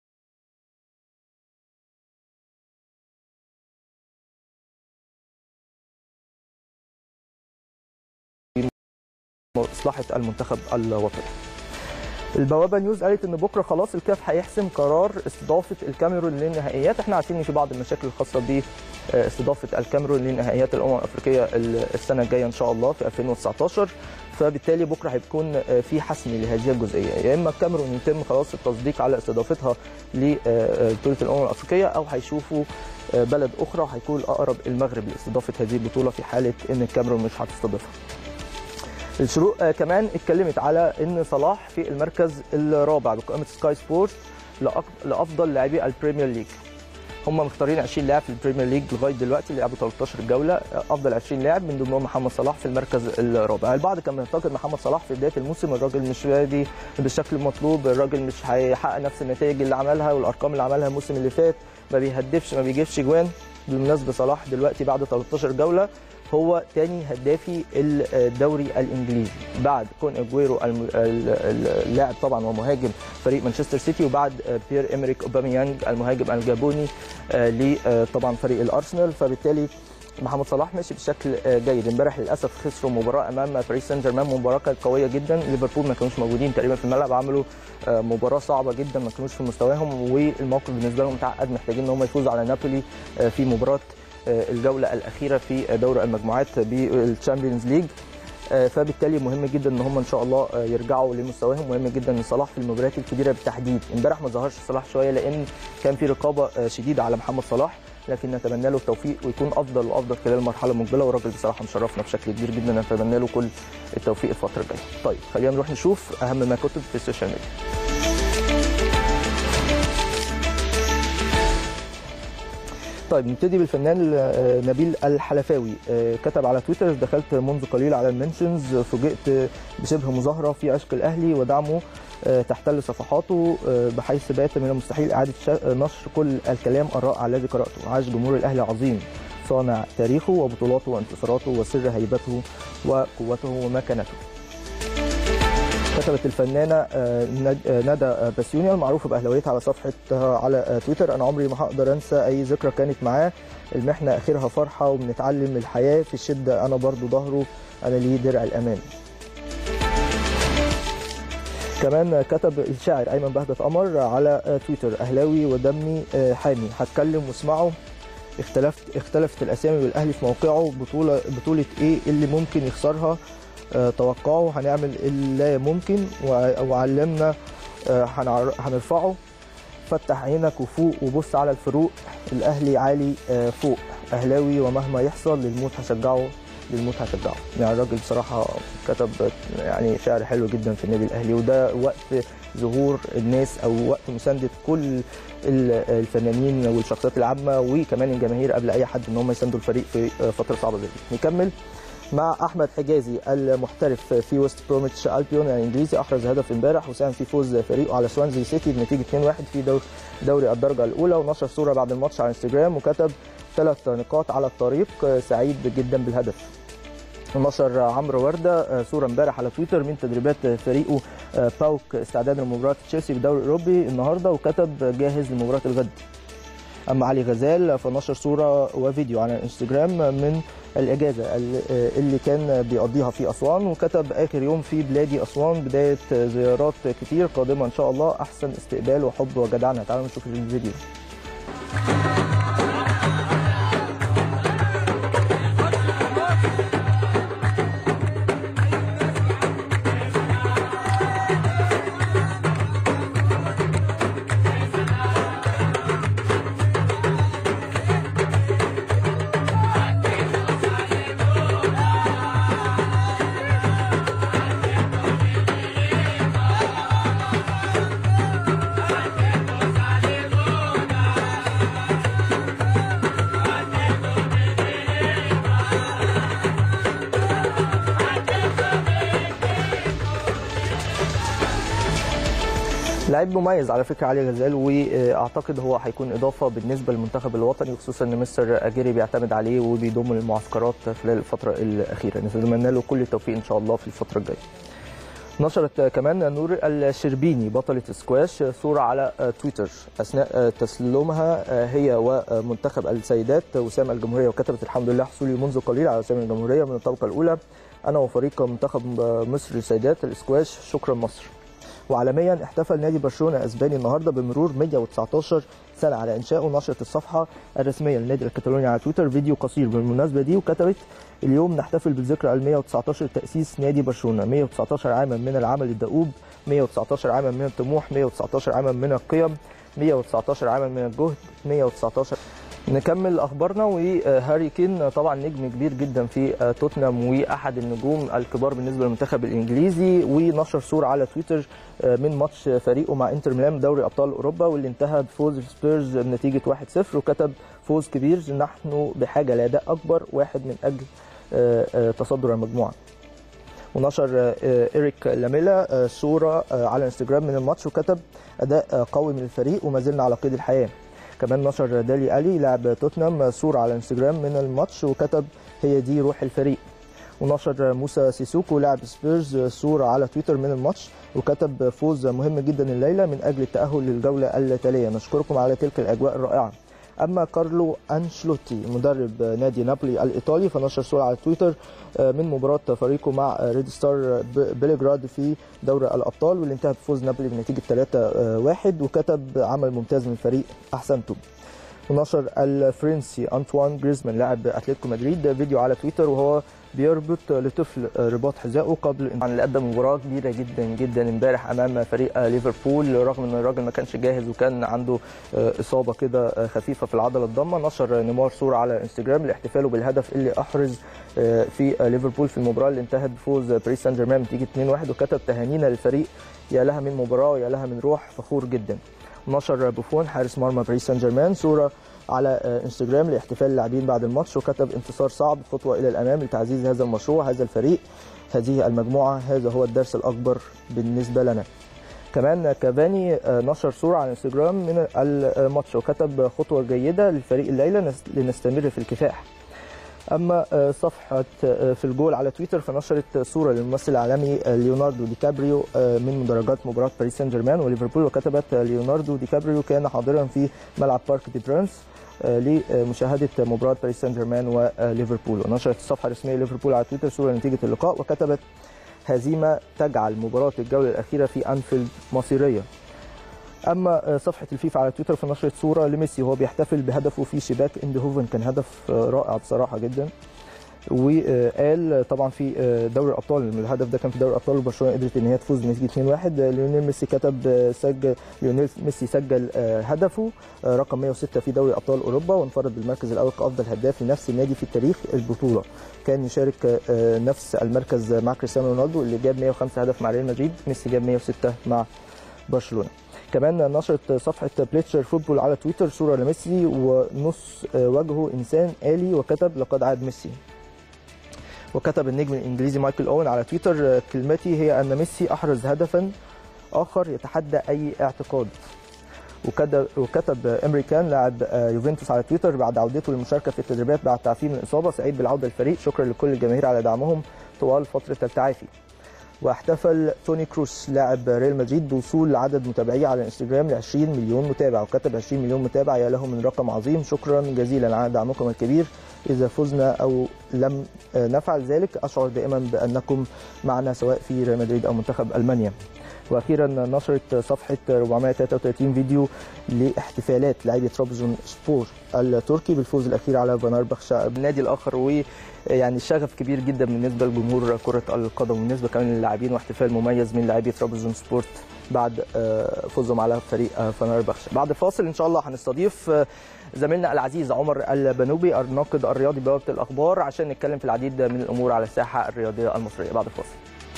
مصلحه المنتخب الوطني البوابه نيوز قالت ان بكره خلاص الكاف هيحسم قرار استضافه الكاميرون للنهائيات احنا عارفين ان في بعض المشاكل الخاصه باستضافه الكاميرون لنهائيات الامم الافريقيه السنه الجايه ان شاء الله في 2019 فبالتالي بكره هيكون في حسم لهذه الجزئيه يا اما الكاميرون يتم خلاص التصديق على استضافتها لبطوله الامم الافريقيه او هيشوفوا بلد اخرى وهيكون الاقرب المغرب لاستضافه هذه البطوله في حاله ان الكاميرون مش هتستضيفها الشروق كمان اتكلمت على ان صلاح في المركز الرابع بقائمه سكاي سبورت لافضل لاعبي البريمير ليج هم مختارين 20 لاعب في البريمير ليج لغايه دلوقتي اللي لعبوا 13 جوله افضل 20 لاعب من ضمنهم محمد صلاح في المركز الرابع البعض كان بينتقد محمد صلاح في بدايه الموسم الراجل مش بادي بالشكل المطلوب الراجل مش هيحقق نفس النتائج اللي عملها والارقام اللي عملها الموسم اللي فات ما بيهدفش ما بيجيبش جوان بالمناسبه صلاح دلوقتي بعد 13 جوله هو تاني هدافي الدوري الانجليزي بعد كون اجويرو اللاعب طبعا ومهاجم فريق مانشستر سيتي وبعد بيير امريك اوباميانج المهاجم الجابوني طبعا فريق الارسنال فبالتالي محمد صلاح ماشي بشكل جيد امبارح للاسف خسروا مباراه امام باريس سان جيرمان مباراه كانت قويه جدا ليفربول ما كانوش موجودين تقريبا في الملعب عملوا مباراه صعبه جدا ما كانوش في مستواهم والموقف بالنسبه لهم متعقد محتاجين ان هم يفوزوا على نابولي في مباراه الجوله الاخيره في دوري المجموعات بالتشامبيونز ليج فبالتالي مهم جدا ان هم ان شاء الله يرجعوا لمستواهم مهم جدا ان صلاح في المباريات الكبيره بالتحديد امبارح ما ظهرش صلاح شويه لان كان في رقابه شديده على محمد صلاح لكن نتمنى له التوفيق ويكون افضل وافضل خلال المرحله المقبله والراجل بصراحه مشرفنا بشكل كبير جدا نتمنى له كل التوفيق الفتره الجايه. طيب خلينا نروح نشوف اهم ما كتب في السوشيال ميديا. طيب نبتدي بالفنان نبيل الحلفاوي كتب على تويتر دخلت منذ قليل على المنشنز فوجئت بشبه مظاهره في عشق الاهلي ودعمه تحتل صفحاته بحيث بات من المستحيل اعاده نشر كل الكلام الرائع الذي قراته عاش جمهور الاهلي عظيم صانع تاريخه وبطولاته وانتصاراته وسر هيبته وقوته ومكانته كتبت الفنانة آه، ند- آه، ندى بسيوني المعروفة بأهلاويتها على صفحتها على آه، تويتر أنا عمري ما هقدر أنسى أي ذكرى كانت معاه المحنة آخرها فرحة وبنتعلم الحياة في الشدة أنا برضو ظهره أنا ليه درع الأمان كمان كتب الشاعر ايمن بهجت قمر على تويتر اهلاوي ودمي حامي هتكلم واسمعه اختلفت اختلفت الاسامي والاهلي في موقعه بطوله بطوله ايه اللي ممكن يخسرها آه، توقعه هنعمل اللي ممكن وع- وعلمنا آه، هنعر- هنرفعه فتح عينك وفوق وبص على الفروق الاهلي عالي آه، فوق اهلاوي ومهما يحصل للموت هشجعه للموت هشجعه يعني الراجل بصراحه كتب يعني شعر حلو جدا في النادي الاهلي وده وقت ظهور الناس او وقت مسانده كل ال- الفنانين والشخصيات العامه وكمان الجماهير قبل اي حد ان هم يساندوا الفريق في فتره صعبه زي دي نكمل مع احمد حجازي المحترف في ويست بروميتش البيون الانجليزي احرز هدف امبارح وساهم في فوز فريقه على سوانزي سيتي بنتيجه 2-1 في دور دوري الدرجه الاولى ونشر صوره بعد الماتش على انستجرام وكتب ثلاث نقاط على الطريق سعيد جدا بالهدف نشر عمرو ورده صوره امبارح على تويتر من تدريبات فريقه باوك استعداد لمباراه تشيلسي في الدوري الاوروبي النهارده وكتب جاهز لمباراه الغد اما علي غزال فنشر صوره وفيديو على الانستجرام من الاجازه اللي كان بيقضيها في اسوان وكتب اخر يوم في بلادي اسوان بدايه زيارات كتير قادمه ان شاء الله احسن استقبال وحب وجدعنه تعالوا نشوف الفيديو لعيب مميز على فكره علي غزال واعتقد هو هيكون اضافه بالنسبه للمنتخب الوطني خصوصا ان مستر اجيري بيعتمد عليه وبيضم المعسكرات خلال الفتره الاخيره نتمنى له كل التوفيق ان شاء الله في الفتره الجايه نشرت كمان نور الشربيني بطلة سكواش صورة على تويتر أثناء تسلمها هي ومنتخب السيدات وسام الجمهورية وكتبت الحمد لله حصولي منذ قليل على وسام الجمهورية من الطبقة الأولى أنا وفريق منتخب مصر للسيدات السكواش شكرا مصر وعالميا احتفل نادي برشلونه الاسباني النهارده بمرور 119 سنه على انشائه نشرت الصفحه الرسميه للنادي الكتالوني على تويتر فيديو قصير بالمناسبه دي وكتبت اليوم نحتفل بالذكرى ال 119 تاسيس نادي برشلونه 119 عاما من العمل الدؤوب 119 عاما من الطموح 119 عاما من القيم 119 عاما من الجهد 119 نكمل اخبارنا وهاري كين طبعا نجم كبير جدا في توتنهام واحد النجوم الكبار بالنسبه للمنتخب الانجليزي ونشر صوره على تويتر من ماتش فريقه مع انتر ميلان دوري ابطال اوروبا واللي انتهى بفوز سبيرز بنتيجه 1-0 وكتب فوز كبير نحن بحاجه لاداء اكبر واحد من اجل تصدر المجموعه ونشر إريك لاميلا صورة على انستجرام من الماتش وكتب أداء قوي من الفريق وما زلنا على قيد الحياة كمان نشر دالي ألي لاعب توتنهام صورة على انستجرام من الماتش وكتب هي دي روح الفريق ونشر موسى سيسوكو لاعب سبيرز صورة على تويتر من الماتش وكتب فوز مهم جدا الليلة من أجل التأهل للجولة التالية نشكركم على تلك الأجواء الرائعة اما كارلو انشلوتي مدرب نادي نابولي الايطالي فنشر صوره على تويتر من مباراه فريقه مع ريد ستار بيليغراد في دوري الابطال واللي انتهى بفوز نابولي بنتيجه 3-1 وكتب عمل ممتاز من الفريق احسنتم ونشر الفرنسي انطوان جريزمان لاعب اتلتيكو مدريد فيديو على تويتر وهو بيربط لطفل رباط حذائه قبل ان قدم مباراه كبيره جدا جدا امبارح امام فريق ليفربول رغم ان الراجل ما كانش جاهز وكان عنده اصابه كده خفيفه في العضله الضمه نشر نيمار صوره على انستجرام لاحتفاله بالهدف اللي احرز في ليفربول في المباراه اللي انتهت بفوز باريس سان جيرمان بنتيجه 2-1 وكتب تهانينا للفريق يا لها من مباراه ويا لها من روح فخور جدا نشر بوفون حارس مرمى باريس سان جيرمان صوره على انستجرام لاحتفال اللاعبين بعد الماتش وكتب انتصار صعب خطوه الى الامام لتعزيز هذا المشروع هذا الفريق هذه المجموعه هذا هو الدرس الاكبر بالنسبه لنا كمان كافاني نشر صوره على انستجرام من الماتش وكتب خطوه جيده للفريق الليله لنستمر في الكفاح اما آه، صفحه آه، في الجول على تويتر فنشرت صوره للممثل العالمي آه، ليوناردو دي كابريو آه، من مدرجات مباراه باريس سان جيرمان وليفربول وكتبت آه، ليوناردو دي كابريو كان حاضرا في ملعب بارك دي برانس آه، لمشاهده مباراه باريس سان جيرمان وليفربول ونشرت الصفحه الرسميه ليفربول على تويتر صوره لنتيجه اللقاء وكتبت هزيمه تجعل مباراه الجوله الاخيره في انفيلد مصيريه اما صفحه الفيفا على تويتر فنشرت صوره لميسي وهو بيحتفل بهدفه في شباك اندهوفن كان هدف رائع بصراحه جدا وقال طبعا في دوري الابطال الهدف ده كان في دوري الابطال وبرشلونه قدرت ان هي تفوز بنتيجه 2-1 ليونيل ميسي كتب سجل ليونيل ميسي سجل هدفه رقم 106 في دوري ابطال اوروبا وانفرد بالمركز الاول كافضل هداف لنفس النادي في تاريخ البطوله كان يشارك نفس المركز مع كريستيانو رونالدو اللي جاب 105 هدف مع ريال مدريد ميسي جاب 106 مع برشلونه كمان نشرت صفحه بليتشر فوتبول على تويتر صوره لميسي ونص وجهه انسان آلي وكتب لقد عاد ميسي وكتب النجم الانجليزي مايكل اوين على تويتر كلمتي هي ان ميسي احرز هدفا اخر يتحدى اي اعتقاد وكتب وكتب امريكان لاعب يوفنتوس على تويتر بعد عودته للمشاركه في التدريبات بعد تعافيه من الاصابه سعيد بالعوده للفريق شكرا لكل الجماهير على دعمهم طوال فتره التعافي واحتفل توني كروس لاعب ريال مدريد بوصول عدد متابعيه على الانستجرام ل 20 مليون متابع وكتب 20 مليون متابع يا له من رقم عظيم شكرا جزيلا على دعمكم الكبير اذا فزنا او لم نفعل ذلك اشعر دائما بانكم معنا سواء في ريال مدريد او منتخب المانيا واخيرا نشرت صفحه 433 فيديو لاحتفالات لاعبي ترابزون سبور التركي بالفوز الاخير على فانربخشا النادي الاخر ويعني شغف كبير جدا بالنسبه لجمهور كره القدم وبالنسبه كمان للاعبين واحتفال مميز من لاعبي ترابزون سبورت بعد فوزهم على فريق فانربخشا بعد فاصل ان شاء الله هنستضيف زميلنا العزيز عمر البنوبي الناقد الرياضي بوابه الاخبار عشان نتكلم في العديد من الامور على الساحه الرياضيه المصريه بعد الفاصل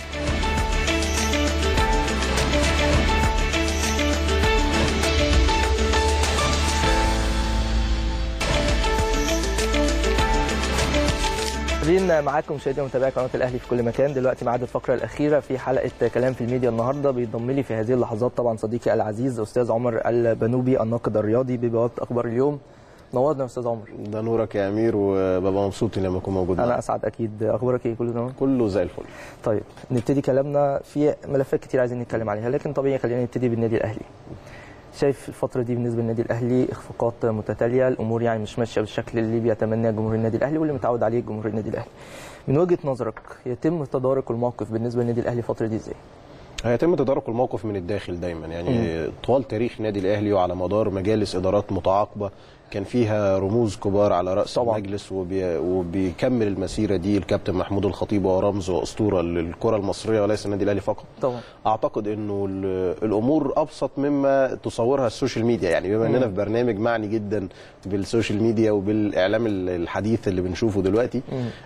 مستمرين معاكم مشاهدينا ومتابعي قناه الاهلي في كل مكان دلوقتي ميعاد الفقره الاخيره في حلقه كلام في الميديا النهارده بينضم لي في هذه اللحظات طبعا صديقي العزيز استاذ عمر البنوبي الناقد الرياضي ببوابه اخبار اليوم نورنا يا استاذ عمر ده نورك يا امير وببقى مبسوط لما اكون موجود انا اسعد اكيد اخبارك ايه كله تمام كله زي الفل طيب نبتدي كلامنا في ملفات كتير عايزين نتكلم عليها لكن طبيعي خلينا نبتدي بالنادي الاهلي شايف الفتره دي بالنسبه للنادي الاهلي اخفاقات متتاليه الامور يعني مش ماشيه بالشكل اللي بيتمناه جمهور النادي الاهلي واللي متعود عليه جمهور النادي الاهلي من وجهه نظرك يتم تدارك الموقف بالنسبه للنادي الاهلي الفتره دي ازاي هيتم تدارك الموقف من الداخل دايما يعني م. طوال تاريخ النادي الاهلي وعلى مدار مجالس ادارات متعاقبه كان فيها رموز كبار على راس طبعا. المجلس وبي... وبيكمل المسيره دي الكابتن محمود الخطيب وهو رمز واسطوره للكره المصريه وليس النادي الاهلي فقط طبعا اعتقد انه الامور ابسط مما تصورها السوشيال ميديا يعني بما اننا في برنامج معني جدا بالسوشيال ميديا وبالاعلام الحديث اللي بنشوفه دلوقتي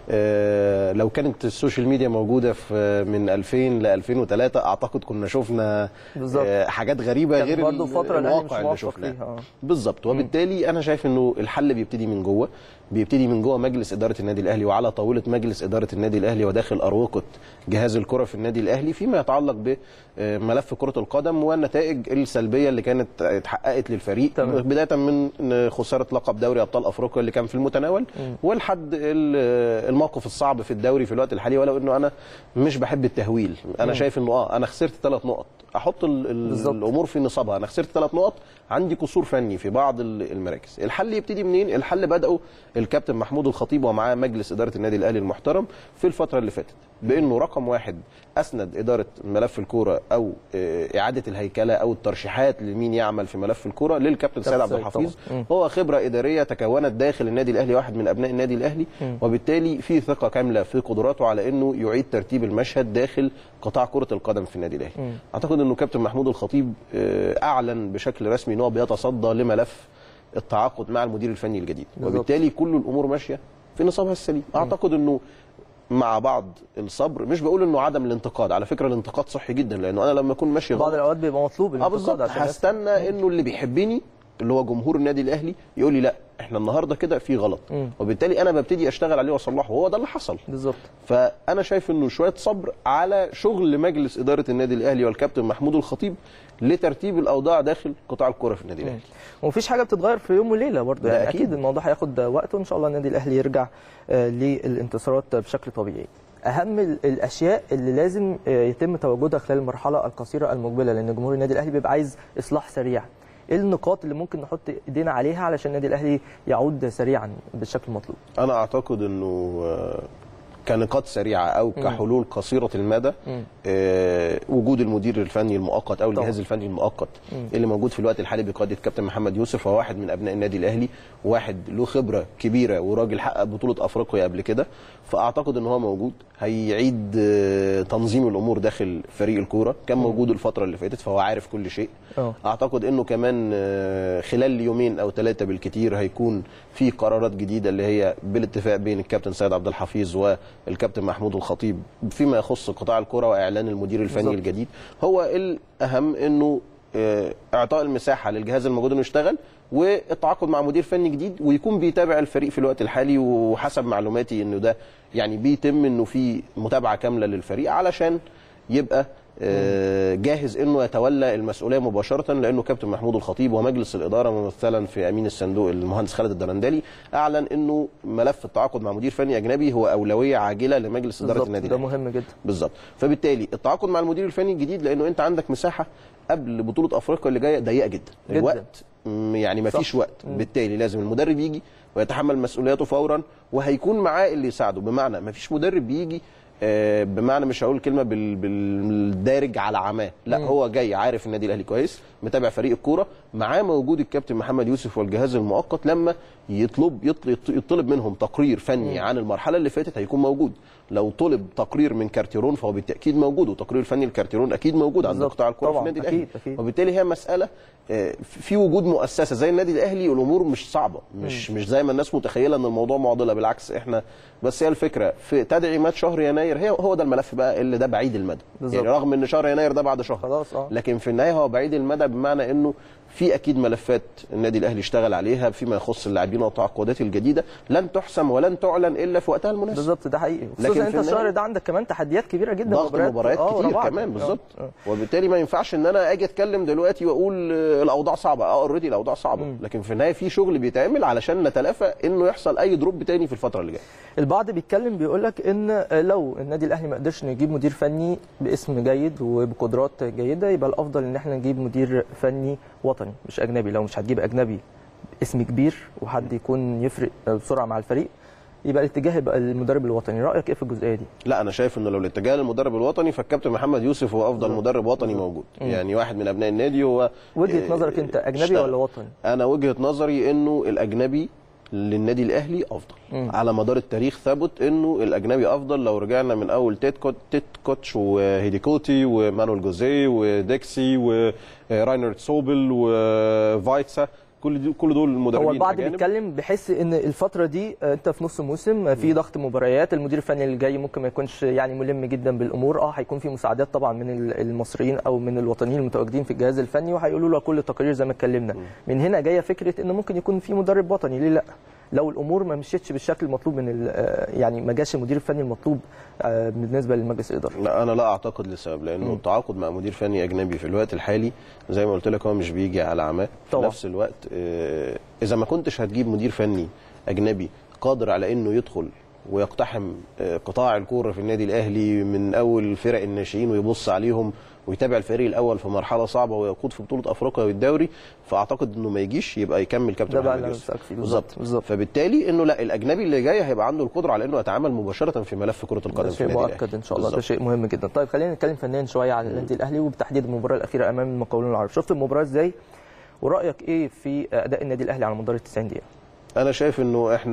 آه لو كانت السوشيال ميديا موجوده في من 2000 ل 2003 اعتقد كنا شفنا آه حاجات غريبه غير برضه فتره الواقع اللي شفناه بالظبط وبالتالي انا شايف انه الحل بيبتدي من جوه بيبتدي من جوه مجلس اداره النادي الاهلي وعلى طاوله مجلس اداره النادي الاهلي وداخل اروقه جهاز الكره في النادي الاهلي فيما يتعلق بملف كره القدم والنتائج السلبيه اللي كانت اتحققت للفريق تمام. بدايه من خساره لقب دوري ابطال افريقيا اللي كان في المتناول ولحد الموقف الصعب في الدوري في الوقت الحالي ولو انه انا مش بحب التهويل انا شايف انه اه انا خسرت ثلاث نقط احط الامور في نصابها انا خسرت ثلاث نقط عندي قصور فني في بعض المراكز الحل يبتدي منين الحل بداوا الكابتن محمود الخطيب ومعاه مجلس اداره النادي الاهلي المحترم في الفتره اللي فاتت بانه رقم واحد اسند اداره ملف الكوره او اعاده الهيكله او الترشيحات لمين يعمل في ملف الكوره للكابتن سيد عبد الحفيظ هو خبره اداريه تكونت داخل النادي الاهلي واحد من ابناء النادي الاهلي وبالتالي في ثقه كامله في قدراته على انه يعيد ترتيب المشهد داخل قطاع كره القدم في النادي الاهلي اعتقد انه كابتن محمود الخطيب اعلن بشكل رسمي ان هو بيتصدى لملف التعاقد مع المدير الفني الجديد وبالتالي كل الامور ماشيه في نصابها السليم اعتقد انه مع بعض الصبر مش بقول انه عدم الانتقاد على فكره الانتقاد صحي جدا لانه انا لما اكون ماشي بعض الاوقات بيبقى مطلوب اه بالظبط هستنى انه اللي بيحبني اللي هو جمهور النادي الاهلي يقول لي لا احنا النهارده كده في غلط مم. وبالتالي انا ببتدي اشتغل عليه واصلحه وهو ده اللي حصل بالظبط فانا شايف انه شويه صبر على شغل مجلس اداره النادي الاهلي والكابتن محمود الخطيب لترتيب الاوضاع داخل قطاع الكره في النادي الاهلي ومفيش حاجه بتتغير في يوم وليله برضه ده يعني أكيد. اكيد الموضوع هياخد وقت وان شاء الله النادي الاهلي يرجع آه، للانتصارات بشكل طبيعي اهم ال- الاشياء اللي لازم آه، يتم تواجدها خلال المرحله القصيره المقبله لان جمهور النادي الاهلي بيبقى عايز اصلاح سريع ايه النقاط اللي ممكن نحط ايدينا عليها علشان النادي الاهلي يعود سريعا بالشكل المطلوب انا اعتقد انه آه، كنقاط سريعه او كحلول قصيره المدى مم. آه، وجود المدير الفني المؤقت او طبعا. الجهاز الفني المؤقت اللي موجود في الوقت الحالي بقياده كابتن محمد يوسف هو واحد من ابناء النادي الاهلي واحد له خبره كبيره وراجل حقق بطوله افريقيا قبل كده فاعتقد ان هو موجود هيعيد آه، تنظيم الامور داخل فريق الكوره كان موجود الفتره اللي فاتت فهو عارف كل شيء اه اعتقد انه كمان آه، خلال يومين او ثلاثه بالكثير هيكون في قرارات جديده اللي هي بالاتفاق بين الكابتن سيد عبد الحفيظ والكابتن محمود الخطيب فيما يخص قطاع الكره واعلان المدير الفني بالظبط. الجديد هو الاهم انه آه، اعطاء المساحه للجهاز الموجود انه يشتغل والتعاقد مع مدير فني جديد ويكون بيتابع الفريق في الوقت الحالي وحسب معلوماتي انه ده يعني بيتم انه في متابعه كامله للفريق علشان يبقى آه، جاهز انه يتولى المسؤوليه مباشره لانه كابتن محمود الخطيب ومجلس الاداره ممثلا في امين الصندوق المهندس خالد الدرندلي اعلن انه ملف التعاقد مع مدير فني اجنبي هو اولويه عاجله لمجلس اداره بالظبط النادي ده الأهلي. مهم جدا بالظبط فبالتالي التعاقد مع المدير الفني الجديد لانه انت عندك مساحه قبل بطوله افريقيا اللي جايه ضيقه جدا جداً. الوقت م، يعني ما صح. فيش وقت بالتالي لازم المدرب يجي ويتحمل مسؤولياته فورا وهيكون معاه اللي يساعده بمعنى ما فيش مدرب بيجي آه، بمعنى مش هقول كلمه بال- بالدارج على عماه لا هو جاي عارف النادي الاهلي كويس متابع فريق الكوره معاه موجود الكابتن محمد يوسف والجهاز المؤقت لما يطلب يطلب, يطلب منهم تقرير فني عن المرحله اللي فاتت هيكون موجود لو طلب تقرير من كارتيرون فهو بالتاكيد موجود وتقرير فني الكارتيرون اكيد موجود عند بالظبط. قطاع الكره في طبعاً. النادي الاهلي أكيد، أكيد. وبالتالي هي مساله آه، في وجود مؤسسه زي النادي الاهلي والامور مش صعبه مش مش زي ما الناس متخيله ان الموضوع معضله بالعكس احنا بس هي الفكره في تدعيمات شهر يناير هي هو ده الملف بقى اللي ده بعيد المدى بالظبط. يعني رغم ان شهر يناير ده بعد شهر خلاص اه لكن في النهايه هو بعيد المدى بمعنى انه في اكيد ملفات النادي الاهلي اشتغل عليها فيما يخص اللاعبين والتعاقدات الجديده لن تحسم ولن تعلن الا في وقتها المناسب بالظبط ده حقيقي لكن خصوصا في انت الشهر النهاية- ده عندك كمان تحديات كبيره جدا ضغط مباريات آه، ورا كتير بعض. كمان آه، بالظبط آه. وبالتالي ما ينفعش ان انا اجي اتكلم دلوقتي واقول آه، الاوضاع صعبه اه اوريدي الاوضاع صعبه لكن في النهايه في شغل بيتعمل علشان نتلافى انه يحصل اي دروب تاني في الفتره اللي جايه البعض بيتكلم بيقول لك ان لو النادي الاهلي ما قدرش نجيب مدير فني باسم جيد وبقدرات جيده يبقى الافضل ان احنا نجيب مدير فني وطني مش اجنبي لو مش هتجيب اجنبي اسم كبير وحد يكون يفرق بسرعه مع الفريق يبقى الاتجاه يبقى المدرب الوطني رايك ايه في الجزئيه دي لا انا شايف انه لو الاتجاه للمدرب الوطني فالكابتن محمد يوسف هو افضل مدرب وطني موجود يعني واحد من ابناء النادي هو وجهه آه، نظرك انت اجنبي اشتغل. ولا وطني انا وجهه نظري انه الاجنبي للنادي الاهلي افضل مم. على مدار التاريخ ثبت انه الاجنبي افضل لو رجعنا من اول تيت كوت تيت كوتش وهيديكوتي ومانويل جوزيه وديكسي وراينرد سوبل وفايتسا كل دي كل دول المدربين هو البعض أجانب. بيتكلم بحس ان الفتره دي آه، انت في نص موسم آه، في ضغط مباريات المدير الفني اللي جاي ممكن ما يكونش يعني ملم جدا بالامور اه هيكون في مساعدات طبعا من ال- المصريين او من الوطنيين المتواجدين في الجهاز الفني وهيقولوا له كل التقارير زي ما اتكلمنا من هنا جايه فكره ان ممكن يكون في مدرب وطني ليه لا لو الامور ما مشيتش بالشكل المطلوب من ال- آه، يعني ما جاش المدير الفني المطلوب آه، بالنسبه للمجلس الاداري لا انا لا اعتقد لسبب لانه التعاقد مع مدير فني اجنبي في الوقت الحالي زي ما قلت لك هو مش بيجي على عماه في طبعا. نفس الوقت آه، اذا ما كنتش هتجيب مدير فني اجنبي قادر على انه يدخل ويقتحم آه، قطاع الكوره في النادي الاهلي من اول فرق الناشئين ويبص عليهم ويتابع الفريق الاول في مرحله صعبه ويقود في بطوله افريقيا والدوري فاعتقد انه ما يجيش يبقى يكمل كابتن ده بقى محمد اللي يوسف. بسألك فيه بالظبط بالظبط، بالظبط. فبالتالي انه لا الاجنبي اللي جاي هيبقى عنده القدره على انه يتعامل مباشره في ملف كره القدم ده في شيء النادي مؤكد الأهلي. ان شاء الله ده بالظبط. شيء مهم جدا طيب خلينا نتكلم فنيا شويه على النادي الاهلي وبالتحديد المباراه الاخيره امام المقاولون العرب شفت المباراه ازاي ورايك ايه في اداء النادي الاهلي على مدار ال 90 دقيقه انا شايف انه احنا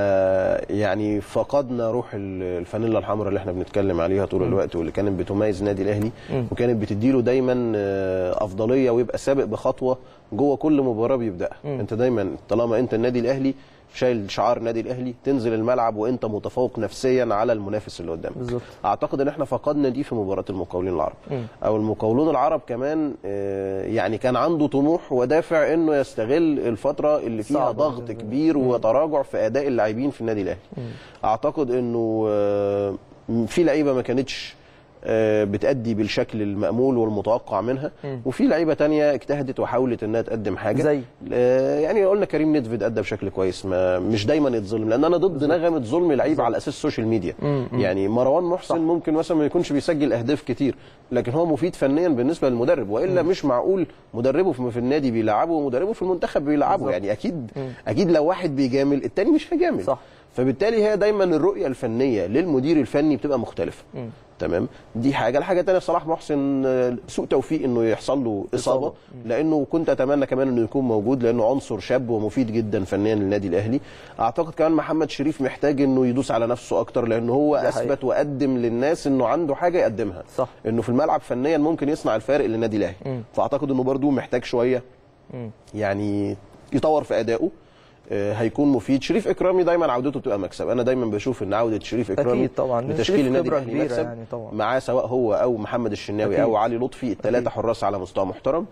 يعني فقدنا روح ال- الفانيلا الحمراء اللي احنا بنتكلم عليها طول الوقت واللي كانت بتميز النادي الاهلي مم. وكانت بتديله دايما آه، افضليه ويبقى سابق بخطوه جوه كل مباراه بيبداها مم. انت دايما طالما انت النادي الاهلي شايل شعار النادي الاهلي تنزل الملعب وانت متفوق نفسيا على المنافس اللي قدامك بالظبط. اعتقد ان احنا فقدنا دي في مباراه المقاولين العرب او المقاولون العرب كمان آه، يعني كان عنده طموح ودافع انه يستغل الفتره اللي فيها صعبة ضغط بالنسبة له. كبير وتراجع في اداء اللاعبين في النادي الاهلي اعتقد انه آه، في لعيبه ما كانتش آه، بتأدي بالشكل المأمول والمتوقع منها وفي لعيبه تانية اجتهدت وحاولت انها تقدم حاجه زي؟ آه، يعني قلنا كريم نيدفيد ادى بشكل كويس ما مش دايما يتظلم لان انا ضد نغمه ظلم لعيب على اساس السوشيال ميديا يعني مروان محسن ممكن مثلا ما يكونش بيسجل اهداف كتير لكن هو مفيد فنيا بالنسبه للمدرب والا مش معقول مدربه في في النادي بيلعبه ومدربه في المنتخب بيلعبه يعني اكيد اكيد لو واحد بيجامل التاني مش هيجامل صح. فبالتالي هي دايما الرؤيه الفنيه للمدير الفني بتبقى مختلفه تمام دي حاجه الحاجه الثانيه صلاح محسن آه، سوء توفيق انه يحصل له اصابه إصابة. لانه كنت اتمنى كمان انه يكون موجود لانه عنصر شاب ومفيد جدا فنيا للنادي الاهلي اعتقد كمان محمد شريف محتاج انه يدوس على نفسه اكتر لانه هو ده حقيقي. اثبت وقدم للناس انه عنده حاجه يقدمها صح. انه في الملعب فنيا ممكن يصنع الفارق للنادي الاهلي فاعتقد انه برده محتاج شويه يعني يطور في ادائه آه، هيكون مفيد شريف اكرامي دايما عودته بتبقى مكسب انا دايما بشوف ان عوده شريف اكرامي أكيد طبعاً. لتشكيل شريف النادي خبرة الاهلي كبيرة مكسب يعني طبعاً. معاه سواء هو او محمد الشناوي أكيد. او علي لطفي الثلاثه حراس على مستوى محترم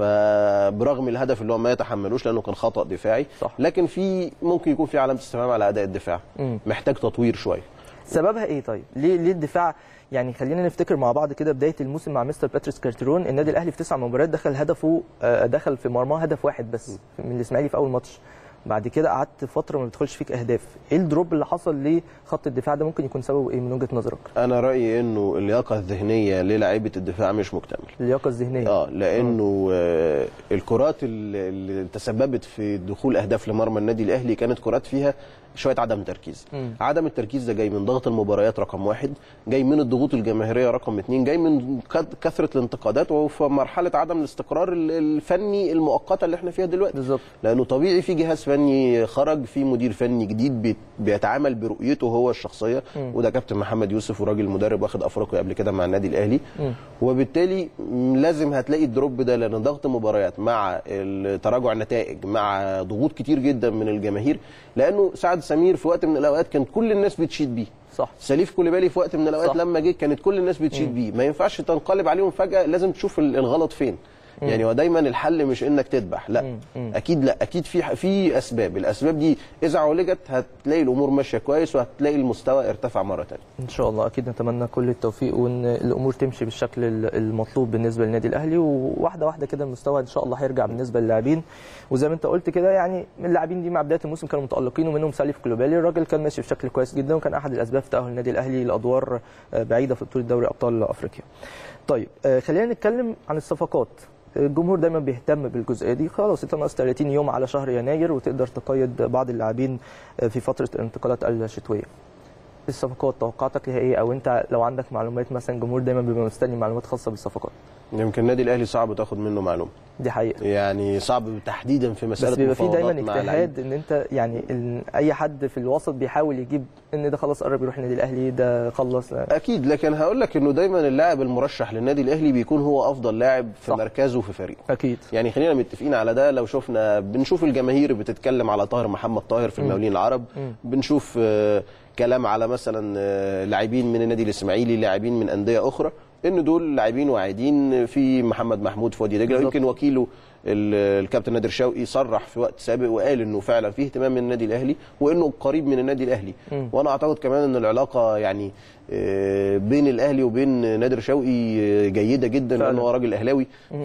فبرغم الهدف اللي هو ما يتحملوش لانه كان خطا دفاعي صح. لكن في ممكن يكون في علامه استفهام على اداء الدفاع محتاج تطوير شويه سببها ايه طيب؟ ليه ليه الدفاع يعني خلينا نفتكر مع بعض كده بدايه الموسم مع مستر باتريس كارترون النادي الاهلي في تسع مباريات دخل هدفه آه، دخل في مرماه هدف واحد بس من الاسماعيلي في اول ماتش بعد كده قعدت فتره ما بتدخلش فيك اهداف ايه الدروب اللي حصل لخط الدفاع ده ممكن يكون سببه ايه من وجهه نظرك انا رايي انه اللياقه الذهنيه للاعيبه الدفاع مش مكتمل اللياقه الذهنيه اه لانه آه الكرات اللي اللي تسببت في دخول اهداف لمرمى النادي الاهلي كانت كرات فيها شويه عدم تركيز مم. عدم التركيز ده جاي من ضغط المباريات رقم واحد جاي من الضغوط الجماهيريه رقم اثنين جاي من كد- كثره الانتقادات وفي مرحله عدم الاستقرار ال- الفني المؤقته اللي احنا فيها دلوقتي بالظبط لانه طبيعي في جهاز فني خرج في مدير فني جديد بي- بيتعامل برؤيته هو الشخصيه وده كابتن محمد يوسف وراجل مدرب واخد افريقيا قبل كده مع النادي الاهلي وبالتالي م- لازم هتلاقي الدروب ده لان ضغط مباريات مع ال- تراجع النتائج مع ضغوط كتير جدا من الجماهير لانه سعد سمير في وقت من الاوقات كان كل الناس بتشيد بيه صح سليف كوليبالي في وقت من الاوقات صح. لما جه كانت كل الناس بتشيد بيه ما ينفعش تنقلب عليهم فجاه لازم تشوف ال- الغلط فين يعني هو دايما الحل مش انك تذبح لا اكيد لا اكيد في في اسباب الاسباب دي اذا عولجت هتلاقي الامور ماشيه كويس وهتلاقي المستوى ارتفع مره ثانيه ان شاء الله اكيد نتمنى كل التوفيق وان الامور تمشي بالشكل ال- المطلوب بالنسبه للنادي الاهلي وواحده واحده كده المستوى ان شاء الله هيرجع بالنسبه للاعبين وزي ما انت قلت كده يعني اللاعبين دي مع بدايه الموسم كانوا متالقين ومنهم سالف كلوبالي الراجل كان ماشي بشكل كويس جدا وكان احد الاسباب في تاهل النادي الاهلي لادوار آه، بعيده في بطوله دوري ابطال افريقيا. طيب آه، خلينا نتكلم عن الصفقات الجمهور دايما بيهتم بالجزئيه دي خلاص انت ناقص 30 يوم على شهر يناير وتقدر تقيد بعض اللاعبين آه، في فتره الانتقالات الشتويه الصفقات توقعاتك ليها ايه او انت لو عندك معلومات مثلا الجمهور دايما بيبقى مستني معلومات خاصه بالصفقات يمكن النادي الاهلي صعب تاخد منه معلومه دي حقيقه يعني صعب تحديدا في مساله بس بيبقى في دايما مفاوضات مع لعيب. اجتهاد ان انت يعني ال- اي حد في الوسط بيحاول يجيب ان ده خلاص قرب يروح النادي الاهلي ده خلص اكيد لكن هقول لك انه دايما اللاعب المرشح للنادي الاهلي بيكون هو افضل لاعب في صح. مركزه في فريقه اكيد يعني خلينا متفقين على ده لو شفنا بنشوف الجماهير بتتكلم على طاهر محمد طاهر في المقاولين العرب بنشوف آه، كلام على مثلا آه، لاعبين من النادي الاسماعيلي لاعبين من انديه اخرى ان دول لاعبين واعدين في محمد محمود في وادي دجله بالظبط. يمكن وكيله ال- الكابتن نادر شوقي صرح في وقت سابق وقال انه فعلا فيه اهتمام من النادي الاهلي وانه قريب من النادي الاهلي وانا اعتقد كمان ان العلاقه يعني آه، بين الاهلي وبين نادر شوقي آه، جيده جدا فعلا. لانه هو راجل اهلاوي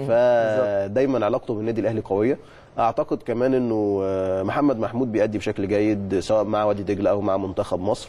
فدايما علاقته بالنادي الاهلي قويه اعتقد كمان انه آه، محمد محمود بيأدي بشكل جيد سواء مع وادي دجله او مع منتخب مصر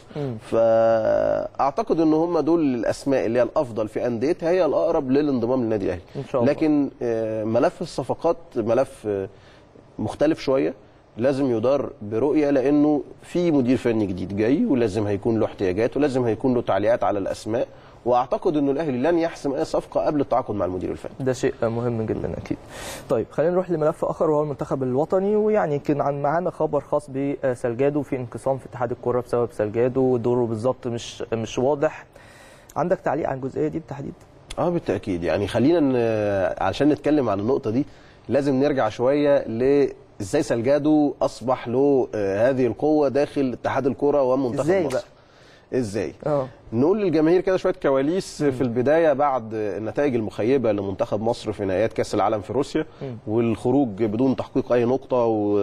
فاعتقد ان هم دول الاسماء اللي هي الافضل في انديتها هي الاقرب للانضمام للنادي الاهلي إن شاء الله. لكن آه، ملف الصفقات ملف آه، مختلف شويه لازم يدار برؤيه لانه في مدير فني جديد جاي ولازم هيكون له احتياجات ولازم هيكون له تعليقات على الاسماء واعتقد انه الاهلي لن يحسم اي صفقه قبل التعاقد مع المدير الفني ده شيء مهم جدا اكيد طيب خلينا نروح لملف اخر وهو المنتخب الوطني ويعني كان عن معانا خبر خاص بسلجادو في انقسام في اتحاد الكره بسبب سلجادو ودوره بالظبط مش مش واضح عندك تعليق عن الجزئيه دي بالتحديد اه بالتاكيد يعني خلينا ن... علشان نتكلم عن النقطه دي لازم نرجع شويه ازاي سالجادو اصبح له آه، هذه القوه داخل اتحاد الكره ومنتخب إزاي مصر بقى؟ ازاي اه نقول للجماهير كده شويه كواليس في البدايه بعد النتائج المخيبه لمنتخب مصر في نهائيات كاس العالم في روسيا والخروج بدون تحقيق اي نقطه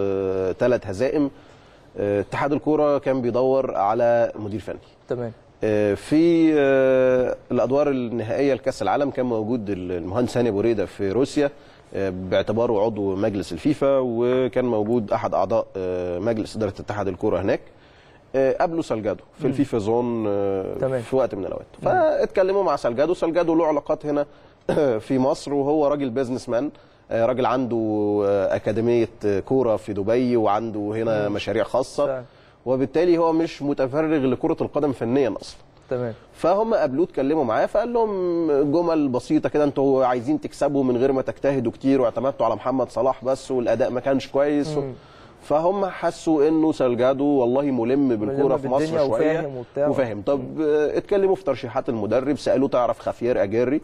وثلاث هزائم آه، اتحاد الكوره كان بيدور على مدير فني تمام آه، في آه، الادوار النهائيه لكاس العالم كان موجود المهندس هاني بوريده في روسيا آه، باعتباره عضو مجلس الفيفا وكان موجود احد اعضاء آه، مجلس اداره اتحاد الكوره هناك آه، قابلوا سالجادو في الفيفا زون آه، تمام. في وقت من الاوقات فاتكلموا مع سالجادو سالجادو له علاقات هنا في مصر وهو راجل بيزنس مان آه، راجل عنده آه، اكاديميه آه، كوره في دبي وعنده هنا مشاريع خاصه فعلا. وبالتالي هو مش متفرغ لكره القدم فنيا اصلا تمام فهم قابلوه اتكلموا معاه فقال لهم جمل بسيطه كده انتوا عايزين تكسبوا من غير ما تجتهدوا كتير واعتمدتوا على محمد صلاح بس والاداء ما كانش كويس و... فهم حسوا انه سالجادو والله ملم بالكوره في مصر بالدنيا شويه وفاهم وبتاع. وفاهم طب آه، اتكلموا في ترشيحات المدرب سالوه تعرف خافير اجيري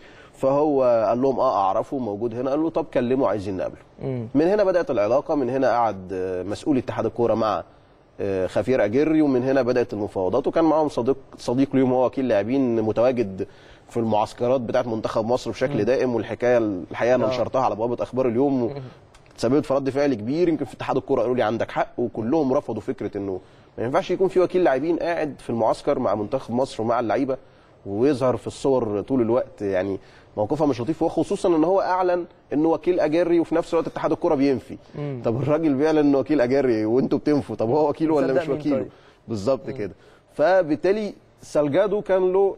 فهو قال لهم اه اعرفه موجود هنا قال له طب كلموا عايزين نقابله من هنا بدات العلاقه من هنا قعد آه، مسؤول اتحاد الكوره مع آه، خفير اجري ومن هنا بدات المفاوضات وكان معاهم صديق صديق ليهم هو وكيل لاعبين متواجد في المعسكرات بتاعه منتخب مصر بشكل دائم والحكايه الحقيقه انا آه. نشرتها على بوابه اخبار اليوم و- تسببت في رد فعل كبير يمكن في اتحاد الكوره قالوا لي عندك حق وكلهم رفضوا فكره انه ما ينفعش يكون في وكيل لاعبين قاعد في المعسكر مع منتخب مصر ومع اللعيبه ويظهر في الصور طول الوقت يعني موقفها مش لطيف وخصوصا ان هو اعلن انه وكيل اجري وفي نفس الوقت اتحاد الكوره بينفي طب الراجل بيعلن انه وكيل اجري وانتوا بتنفوا طب هو وكيل ولا نصدق مش مين وكيله طيب؟ بالظبط كده فبالتالي سالجادو كان له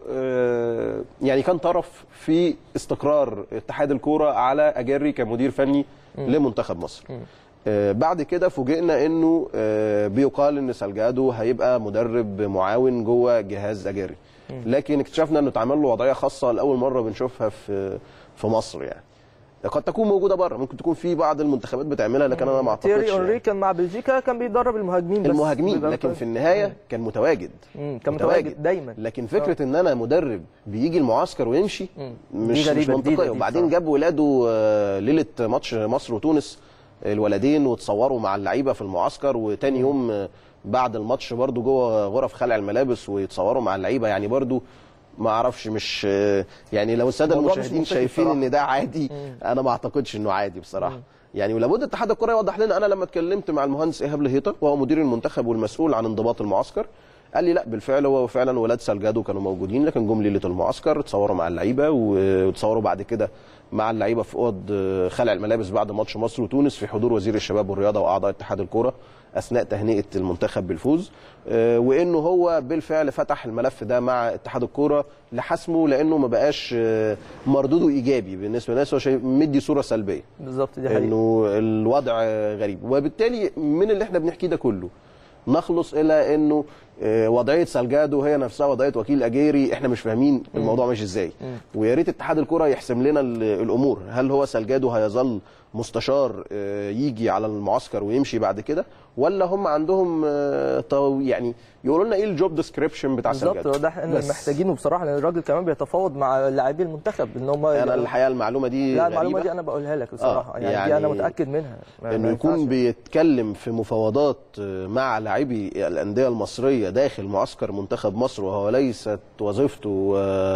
آه، يعني كان طرف في استقرار اتحاد الكوره على اجري كمدير فني لمنتخب مصر آه، بعد كده فوجئنا انه آه، بيقال ان سالجادو هيبقى مدرب معاون جوه جهاز اجري لكن اكتشفنا انه اتعمل له وضعيه خاصه لاول مره بنشوفها في في مصر يعني قد تكون موجوده بره ممكن تكون في بعض المنتخبات بتعملها لكن انا ما اعتقدش تيري يعني. اونري كان مع بلجيكا كان بيدرب المهاجمين بس المهاجمين بيبقى لكن كويس. في النهايه كان متواجد مم، كان متواجد دايما لكن فكره ان انا مدرب بيجي المعسكر ويمشي مش دي مش غريبة، جديدة منطقيه دي وبعدين بصراحة. جاب ولاده آه، ليله ماتش مصر وتونس الولدين وتصوروا مع اللعيبه في المعسكر وتاني يوم آه، بعد الماتش برضو جوه غرف خلع الملابس ويتصوروا مع اللعيبه يعني برضو ما اعرفش مش آه، يعني لو الساده الموضوع مش المشاهدين منطقي شايفين بصراحة. ان ده عادي انا ما اعتقدش انه عادي بصراحه يعني ولابد اتحاد الكره يوضح لنا انا لما اتكلمت مع المهندس ايهاب لهيطه وهو مدير المنتخب والمسؤول عن انضباط المعسكر قال لي لا بالفعل هو فعلا ولاد سالجادو كانوا موجودين لكن جم ليله المعسكر اتصوروا مع اللعيبه واتصوروا بعد كده مع اللعيبه في اوض آه، خلع الملابس بعد ماتش مصر وتونس في حضور وزير الشباب والرياضه واعضاء اتحاد الكره اثناء تهنئه المنتخب بالفوز آه، وانه هو بالفعل فتح الملف ده مع اتحاد الكوره لحسمه لانه ما بقاش آه، مردوده ايجابي بالنسبه للناس هو شايف مدي صوره سلبيه بالظبط دي حقيقة انه الوضع غريب وبالتالي من اللي احنا بنحكيه ده كله نخلص الى انه آه، وضعيه سالجادو هي نفسها وضعيه وكيل اجيري احنا مش فاهمين الموضوع ماشي ازاي ويا ريت اتحاد الكره يحسم لنا ال- الامور هل هو سالجادو هيظل مستشار آه، يجي على المعسكر ويمشي بعد كده ولا هم عندهم آه، طو- يعني يقولوا لنا ايه الجوب ديسكريبشن بتاع بالظبط سالجادو ده احنا بس. محتاجينه بصراحه لان الراجل كمان بيتفاوض مع لاعبي المنتخب ان هم انا الحقيقه المعلومه دي لا المعلومه غريبة. دي انا بقولها لك بصراحه آه، يعني, يعني دي انا متاكد منها ما- انه ما يكون ينفعش. بيتكلم في مفاوضات مع لاعبي الانديه المصريه داخل معسكر منتخب مصر وهو ليست وظيفته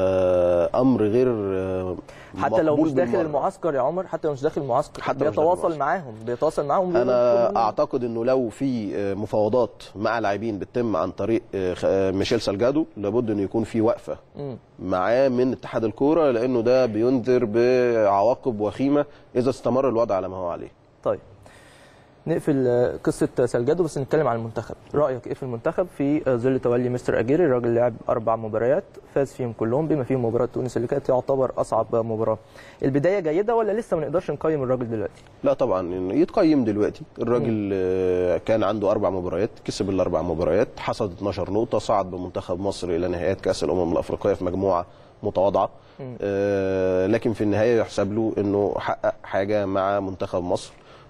آه، امر غير آه، حتى لو مقبول مش داخل بالمرة. المعسكر يا عمر حتى لو مش داخل المعسكر حتى لو مش داخل بيتواصل المعسكر. معاهم بيتواصل معاهم انا اعتقد انه لو في آه، مفاوضات مع لاعبين بتتم عن طريق آه، خ- آه، ميشيل سالجادو لابد انه يكون في وقفه معاه من اتحاد الكوره لانه ده بينذر بعواقب وخيمه اذا استمر الوضع على ما هو عليه طيب نقفل آه، قصه سالجادو بس نتكلم عن المنتخب رايك ايه في المنتخب في آه، ظل تولي مستر اجيري الراجل لعب اربع مباريات فاز فيهم كلهم بما فيهم مباراه تونس اللي كانت تعتبر اصعب مباراه البدايه جيده ولا لسه ما نقدرش نقيم الراجل دلوقتي لا طبعا إنه يتقيم دلوقتي الراجل آه، كان عنده اربع مباريات كسب الاربع مباريات حصد 12 نقطه صعد بمنتخب مصر الى نهائيات كاس الامم الافريقيه في مجموعه متواضعه آه، لكن في النهايه يحسب له انه حقق حاجه مع منتخب مصر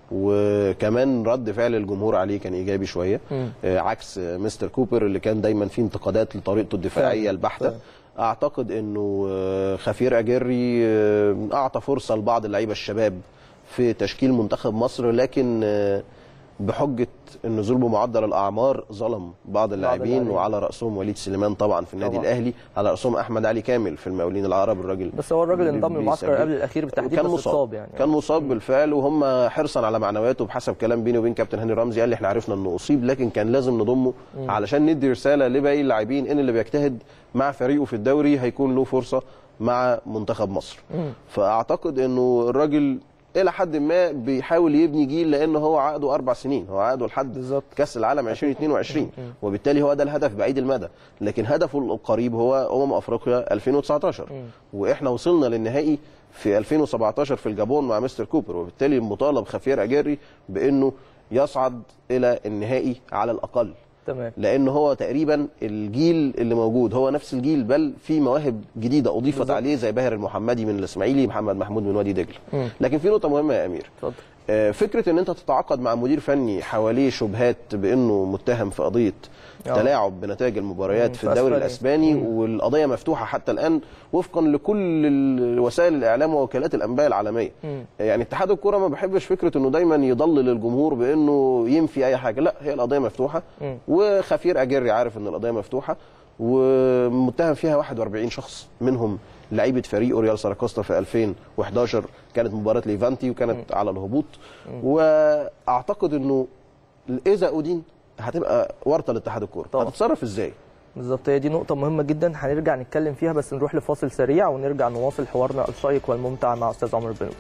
وكمان رد فعل الجمهور عليه كان ايجابي شويه آه، عكس آه، مستر كوبر اللي كان دايما فيه انتقادات لطريقته الدفاعيه فعلا. البحته فعلا. اعتقد انه آه، خفير اجري آه، اعطى فرصه لبعض اللعيبه الشباب في تشكيل منتخب مصر لكن آه، بحجه النزول بمعدل الاعمار ظلم بعض اللاعبين اللاعبين. وعلى راسهم وليد سليمان طبعا في النادي طبعاً. الاهلي على راسهم احمد علي كامل في المقاولين العرب الراجل بس هو الراجل اللي انضم المعسكر بيسجل. قبل الاخير بالتحديد كان بس مصاب اتصاب يعني كان مصاب بالفعل وهم حرصا على معنوياته بحسب كلام بيني وبين كابتن هاني رمزي قال لي احنا عرفنا انه اصيب لكن كان لازم نضمه علشان ندي رساله لباقي اللاعبين ان اللي بيجتهد مع فريقه في الدوري هيكون له فرصه مع منتخب مصر فاعتقد انه الراجل الى حد ما بيحاول يبني جيل لان هو عقده اربع سنين هو عقده لحد بالظبط. كاس العالم 2022 وبالتالي هو ده الهدف بعيد المدى لكن هدفه القريب هو امم افريقيا 2019 واحنا وصلنا للنهائي في 2017 في الجابون مع مستر كوبر وبالتالي مطالب خفير اجاري بانه يصعد الى النهائي على الاقل تمام لان هو تقريبا الجيل اللي موجود هو نفس الجيل بل في مواهب جديده اضيفت بالظبط. عليه زي باهر المحمدي من الاسماعيلي محمد محمود من وادي دجله لكن في نقطه مهمه يا امير اتفضل آه، فكره ان انت تتعاقد مع مدير فني حواليه شبهات بانه متهم في قضيه آه. تلاعب بنتائج المباريات مم، في في الدوري أسبانيا. الاسباني والقضيه مفتوحه حتى الان وفقا لكل ال- وسائل الاعلام ووكالات الانباء العالميه مم. يعني اتحاد الكره ما بحبش فكره انه دايما يضلل الجمهور بانه ينفي اي حاجه لا هي القضيه مفتوحه مم. وخفير اجري عارف ان القضيه مفتوحه ومتهم فيها 41 شخص منهم لعيبه فريق اوريال ساراكوستا في 2011 كانت مباراه ليفانتي وكانت على الهبوط واعتقد انه اذا اودين هتبقى ورطه لاتحاد الكوره طبعا. هتتصرف ازاي بالظبط هي دي نقطة مهمة جدا هنرجع نتكلم فيها بس نروح لفاصل سريع ونرجع نواصل حوارنا الشيق والممتع مع أستاذ عمر بن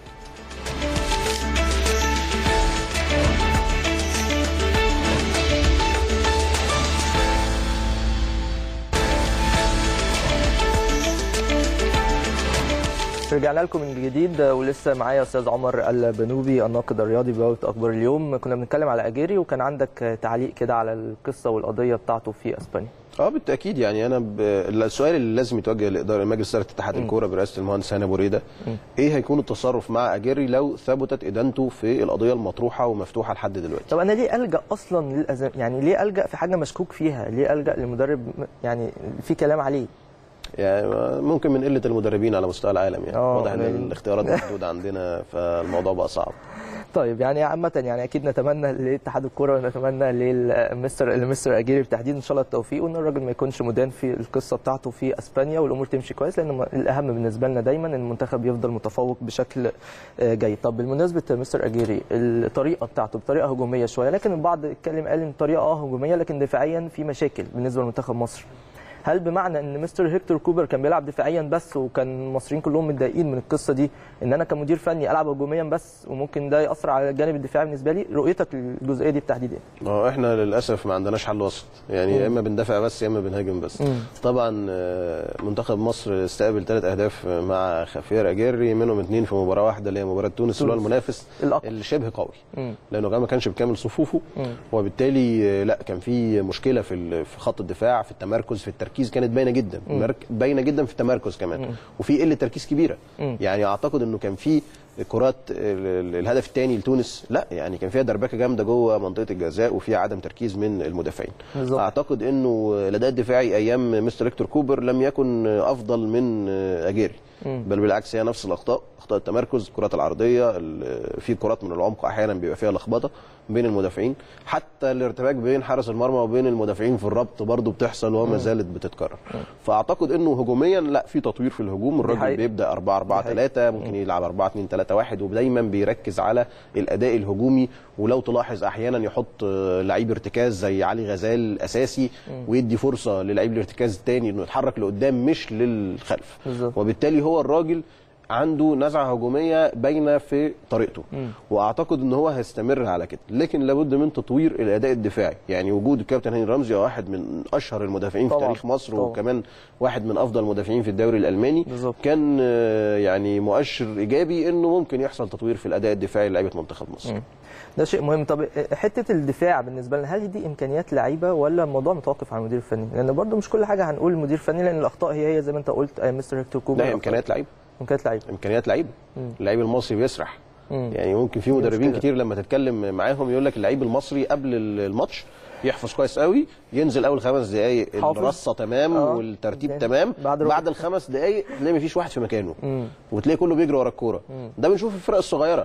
رجعنا لكم من جديد ولسه معايا استاذ عمر البنوبي الناقد الرياضي ببوابه اخبار اليوم كنا بنتكلم على اجيري وكان عندك تعليق كده على القصه والقضيه بتاعته في اسبانيا اه بالتاكيد يعني انا ب... السؤال اللي لازم يتوجه لاداره مجلس اداره اتحاد الكوره برئاسه المهندس هاني ابو ريده ايه هيكون التصرف مع اجيري لو ثبتت ادانته في القضيه المطروحه ومفتوحه لحد دلوقتي طب انا ليه الجا اصلا للأزم... يعني ليه الجا في حاجه مشكوك فيها ليه الجا لمدرب يعني في كلام عليه يعني ممكن من قله المدربين على مستوى العالم يعني آه، واضح ان قليل. الاختيارات محدوده عندنا فالموضوع بقى صعب طيب يعني عامة يعني أكيد نتمنى لاتحاد الكرة ونتمنى للمستر لمستر أجيري بالتحديد إن شاء الله التوفيق وإن الراجل ما يكونش مدان في القصة بتاعته في أسبانيا والأمور تمشي كويس لأن الأهم بالنسبة لنا دايما إن المنتخب يفضل متفوق بشكل آه، جيد. طب بالمناسبة مستر أجيري الطريقة بتاعته بطريقة هجومية شوية لكن البعض اتكلم قال إن الطريقة أه هجومية لكن دفاعيا في مشاكل بالنسبة لمنتخب مصر. هل بمعنى ان مستر هيكتور كوبر كان بيلعب دفاعيا بس وكان المصريين كلهم متضايقين من القصه دي ان انا كمدير فني العب هجوميا بس وممكن ده ياثر على الجانب الدفاعي بالنسبه لي رؤيتك للجزئيه دي بالتحديد ايه؟ اه احنا للاسف ما عندناش حل وسط يعني يا اما بندافع بس يا اما بنهاجم بس مم. طبعا آه، منتخب مصر استقبل ثلاث اهداف مع خفير اجري منهم اثنين في مباراه واحده اللي هي مباراه تونس اللي هو تونس. المنافس الأقوى. اللي شبه قوي مم. لانه كمان ما كانش بكامل صفوفه مم. وبالتالي آه، لا كان في مشكله في ال- في خط الدفاع في التمركز في التركيز كانت باينه جدا مرك- باينه جدا في التمركز كمان وفي قله تركيز كبيره مم. يعني اعتقد انه كان في كرات ال- ال- الهدف الثاني لتونس لا يعني كان فيها دربكه جامده جوه منطقه الجزاء وفيها عدم تركيز من المدافعين بالظبط. اعتقد انه الاداء الدفاعي ايام مستر هيكتور كوبر لم يكن افضل من اجيري بل بالعكس هي نفس الاخطاء اخطاء التمركز الكرات العرضيه ال- في كرات من العمق احيانا بيبقى فيها لخبطه بين المدافعين حتى الارتباك بين حارس المرمى وبين المدافعين في الربط برضه بتحصل وما زالت بتتكرر فاعتقد انه هجوميا لا في تطوير في الهجوم الراجل حقيقة. بيبدا 4 4 دي حقيقة. 3 ممكن يلعب 4 2 3 1 ودايما بيركز على الاداء الهجومي ولو تلاحظ احيانا يحط آه، لعيب ارتكاز زي علي غزال اساسي ويدي فرصه للعيب الارتكاز الثاني انه يتحرك لقدام مش للخلف بالظبط. وبالتالي هو الراجل عنده نزعه هجوميه باينه في طريقته واعتقد ان هو هيستمر على كده لكن لابد من تطوير الاداء الدفاعي يعني وجود الكابتن هاني رمزي واحد من اشهر المدافعين في طبعاً. تاريخ مصر طبعاً. وكمان واحد من افضل المدافعين في الدوري الالماني بالظبط. كان آه، يعني مؤشر ايجابي انه ممكن يحصل تطوير في الاداء الدفاعي لعيبه منتخب مصر ده شيء مهم طب حته الدفاع بالنسبه لنا هل دي امكانيات لعيبه ولا الموضوع متوقف على المدير الفني؟ لان برضو مش كل حاجه هنقول المدير الفني لان الاخطاء هي هي زي ما انت قلت آه، مستر هيكتور كوبر لا هي امكانيات لعيبه امكانيات لعيبه امكانيات لعيبه اللعيب المصري بيسرح مم. يعني ممكن في مدربين مشكلة. كتير لما تتكلم معاهم يقول لك اللعيب المصري قبل الماتش يحفظ كويس قوي ينزل اول خمس دقائق حافظ. الرصه تمام آه. والترتيب بعد- تمام بعد ربع بعد الخمس دقائق تلاقي مفيش واحد في مكانه مم. وتلاقي كله بيجري ورا الكوره ده بنشوف في الفرق الصغيره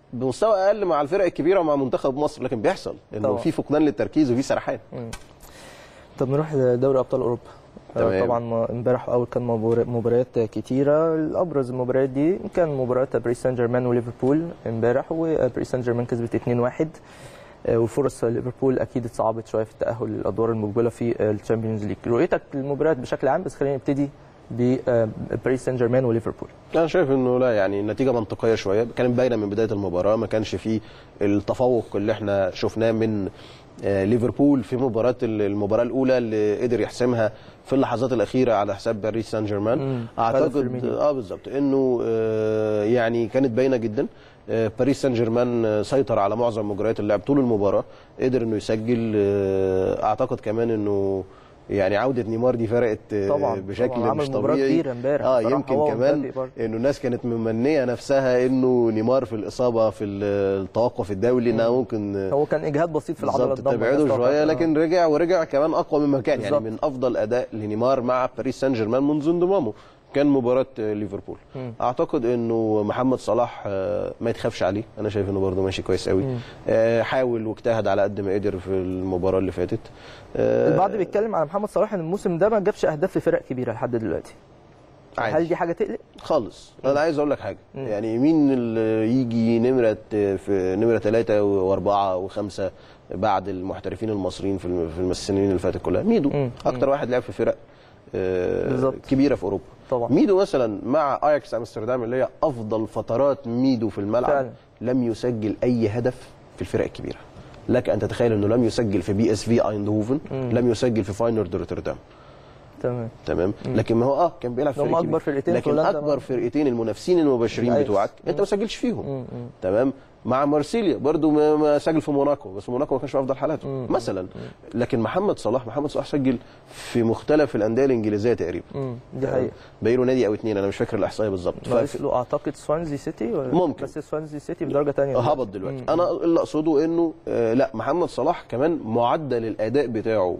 بمستوى اقل مع الفرق الكبيره ومع منتخب مصر لكن بيحصل انه طبعا. في فقدان للتركيز وفي سرحان طب نروح لدوري ابطال اوروبا آه، تمام. طبعا ما- امبارح اول كان مبار- مباريات كتيره الابرز المباريات دي كان مباراه باريس سان جيرمان وليفربول امبارح وباريس سان جيرمان كسبت 2-1 آه، وفرص ليفربول اكيد اتصعبت شويه في التاهل للادوار المقبله في الشامبيونز ليج رؤيتك للمباريات بشكل عام بس خلينا نبتدي بباريس سان جيرمان وليفربول انا شايف انه لا يعني النتيجه منطقيه شويه كانت باينه من بدايه المباراه ما كانش فيه التفوق اللي احنا شفناه من آه، ليفربول في مباراه المباراه الاولى اللي قدر يحسمها في اللحظات الاخيره على حساب باريس سان جيرمان مم. هدف اعتقد فيرمينيو. اه بالظبط انه آه، يعني كانت باينه جدا آه، باريس سان جيرمان آه، سيطر على معظم مجريات اللعب طول المباراه قدر انه يسجل آه، اعتقد كمان انه يعني عوده نيمار دي فرقت آه، طبعا، بشكل طبعا. عمل مش مباراة طبيعي كبيرة امبارح اه بصراحة، يمكن هو كمان ومبابي برضه. انه الناس كانت ممنيه نفسها انه نيمار في الاصابه في التوقف الدولي انها ممكن هو كان اجهاد بسيط في العضله بالظبط الضمه تبعده بس طبعاً. شويه آه. لكن رجع ورجع كمان اقوى مما كان يعني بالظبط. من افضل اداء لنيمار مع باريس سان جيرمان منذ انضمامه كان مباراه آه، ليفربول مم. اعتقد انه محمد صلاح آه، ما يتخافش عليه انا شايف انه برده ماشي كويس قوي آه، حاول واجتهد على قد ما قدر في المباراه اللي فاتت آه، البعض بيتكلم على محمد صلاح ان الموسم ده ما جابش اهداف في فرق كبيره لحد دلوقتي عادي. هل دي حاجه تقلق؟ خالص انا عايز اقول لك حاجه يعني مين اللي يجي نمره في نمره ثلاثة واربعة وخمسة بعد المحترفين المصريين في الم- في السنين اللي فاتت كلها ميدو مم. اكتر واحد لعب في فرق آه، بالظبط. كبيره في اوروبا طبعا. ميدو مثلا مع اياكس امستردام اللي هي افضل فترات ميدو في الملعب فعلا. لم يسجل اي هدف في الفرق الكبيره لك ان تتخيل انه لم يسجل في بي اس في ايندهوفن لم يسجل في فاينورد روتردام تمام تمام لكن ما هو اه كان بيلعب في هم فريق أكبر كبير. فرقتين في لكن هولندا اكبر بقى. فرقتين المنافسين المباشرين الأياكس. بتوعك انت ما سجلتش فيهم تمام مع مارسيليا برضو ما ما سجل في موناكو بس موناكو ما كانش في افضل حالاته مثلا لكن محمد صلاح محمد صلاح سجل في مختلف الانديه الانجليزيه تقريبا مم. دي حقيقه باقي له نادي او اتنين انا مش فاكر الاحصائيه بالظبط ناقص ف- له اعتقد سوانزي سيتي ولا ممكن. بس سوانزي سيتي في درجه ثانيه هبط دلوقتي انا اللي اقصده انه آه، لا محمد صلاح كمان معدل الاداء بتاعه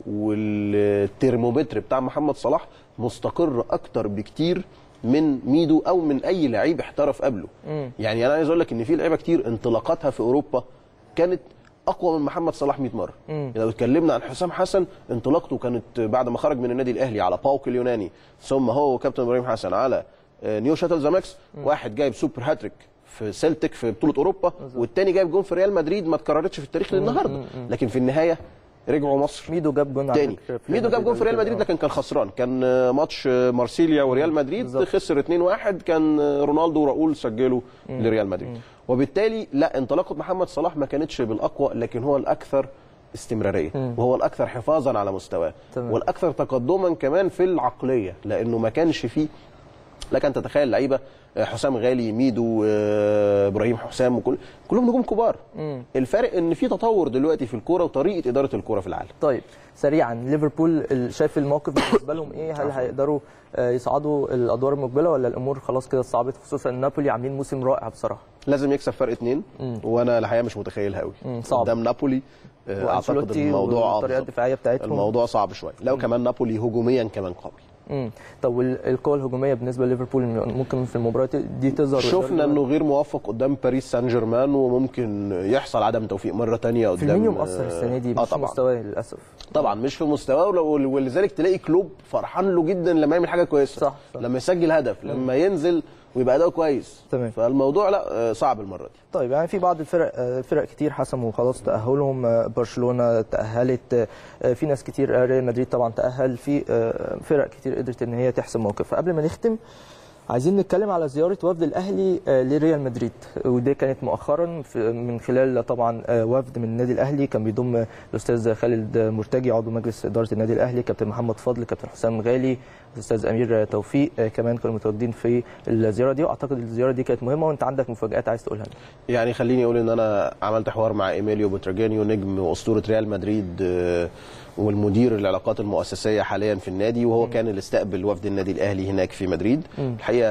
والترمومتر بتاع محمد صلاح مستقر اكتر بكتير من ميدو او من اي لعيب احترف قبله يعني انا عايز اقول لك ان في لعيبه كتير انطلاقاتها في اوروبا كانت اقوى من محمد صلاح 100 مره يعني لو اتكلمنا عن حسام حسن انطلاقته كانت بعد ما خرج من النادي الاهلي على باوك اليوناني ثم هو وكابتن ابراهيم حسن على آه، نيو شاتل زاماكس واحد جايب سوبر هاتريك في سيلتيك في بطوله اوروبا والتاني جايب جون في ريال مدريد ما اتكررتش في التاريخ للنهارده لكن في النهايه رجعوا مصر ميدو جاب جون على تاني فكرة في ميدو جاب جون في ريال مدريد آه. لكن كان خسران كان آه، ماتش آه، مارسيليا وريال مدريد بالظبط. خسر 2-1 كان آه، رونالدو وراؤول سجلوا لريال مدريد وبالتالي لا انطلاقه محمد صلاح ما كانتش بالاقوى لكن هو الاكثر استمراريه وهو الاكثر حفاظا على مستواه تمام. والاكثر تقدما كمان في العقليه لانه ما كانش فيه لك ان تتخيل لعيبه آه، حسام غالي ميدو آه، ابراهيم حسام وكل كلهم نجوم كبار الفارق ان في تطور دلوقتي في الكوره وطريقه اداره الكوره في العالم طيب سريعا ليفربول ال- شايف الموقف بالنسبه لهم ايه هل هيقدروا آه، يصعدوا الادوار المقبله ولا الامور خلاص كده صعبت خصوصا ان نابولي عاملين موسم رائع بصراحه لازم يكسب فرق اتنين وانا الحقيقه مش متخيلها قوي مم، صعب. قدام نابولي آه، اعتقد وانشيلوتي الموضوع آه، والطريقه بالظبط. الدفاعيه بتاعتهم الموضوع صعب شويه لو كمان نابولي هجوميا كمان قوي مم. طب والقوه الهجوميه بالنسبه لليفربول ممكن في المباراه دي تظهر شفنا انه غير موفق قدام باريس سان جيرمان وممكن يحصل عدم توفيق مره تانية قدام فيرمينيو مؤثر السنه دي اه مش في طبعا مستواه للاسف طبعا مش في مستواه ولو- ولذلك تلاقي كلوب فرحان له جدا لما يعمل حاجه كويسه صح، صح. لما يسجل هدف لما ينزل ويبقى اداؤه كويس تمام. فالموضوع لا آه، صعب المره دي طيب يعني في بعض الفرق آه، فرق كتير حسموا خلاص تأهلهم آه، برشلونة تأهلت آه، في ناس كتير آه، ريال مدريد طبعا تأهل في آه، فرق كتير قدرت ان هي تحسم موقفها قبل ما نختم عايزين نتكلم على زيارة وفد الأهلي آه، لريال مدريد ودي كانت مؤخرا في- من خلال طبعا آه، وفد من النادي الأهلي كان بيضم آه، الأستاذ خالد مرتجي عضو مجلس إدارة النادي الأهلي كابتن محمد فضل كابتن حسام غالي الأستاذ أمير توفيق آه، كمان كانوا متواجدين في الزيارة دي وأعتقد الزيارة دي كانت مهمة وأنت عندك مفاجآت عايز تقولها لنا. يعني خليني اقول ان انا عملت حوار مع ايميليو بوتراجانيو نجم واسطوره ريال مدريد آه، والمدير العلاقات المؤسسيه حاليا في النادي وهو كان اللي استقبل وفد النادي الاهلي هناك في مدريد الحقيقه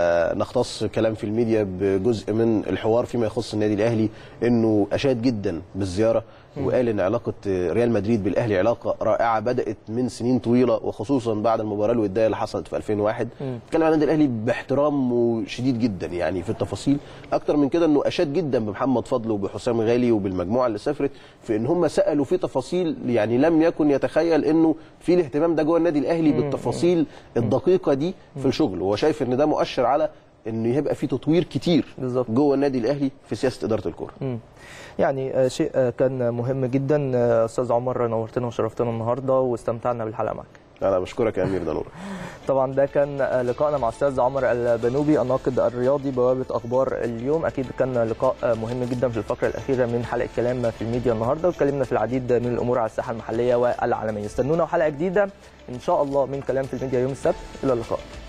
نختص كلام في الميديا بجزء من الحوار فيما يخص النادي الاهلي انه اشاد جدا بالزياره وقال ان علاقه ريال مدريد بالاهلي علاقه رائعه بدات من سنين طويله وخصوصا بعد المباراه الوديه الرديه اللي حصلت في 2001 بتكلم عن النادي الاهلي باحترام شديد جدا يعني في التفاصيل اكتر من كده انه اشاد جدا بمحمد فضل وبحسام غالي وبالمجموعه اللي سافرت في ان هم سالوا في تفاصيل يعني لم يكن يتخيل انه في الاهتمام ده جوه النادي الاهلي بالتفاصيل الدقيقه دي في الشغل وهو شايف ان ده مؤشر على انه يبقى في تطوير كتير بالظبط. جوه النادي الاهلي في سياسه اداره الكره مم. يعني آه، شيء آه، كان مهم جدا آه، استاذ عمر نورتنا وشرفتنا النهارده واستمتعنا بالحلقه معك انا بشكرك يا امير دانور طبعا ده كان آه، لقائنا مع استاذ عمر البنوبي الناقد الرياضي بوابه اخبار اليوم اكيد كان لقاء آه، مهم جدا في الفقره الاخيره من حلقه كلام في الميديا النهارده واتكلمنا في العديد من الامور على الساحه المحليه والعالميه استنونا حلقه جديده ان شاء الله من كلام في الميديا يوم السبت الى اللقاء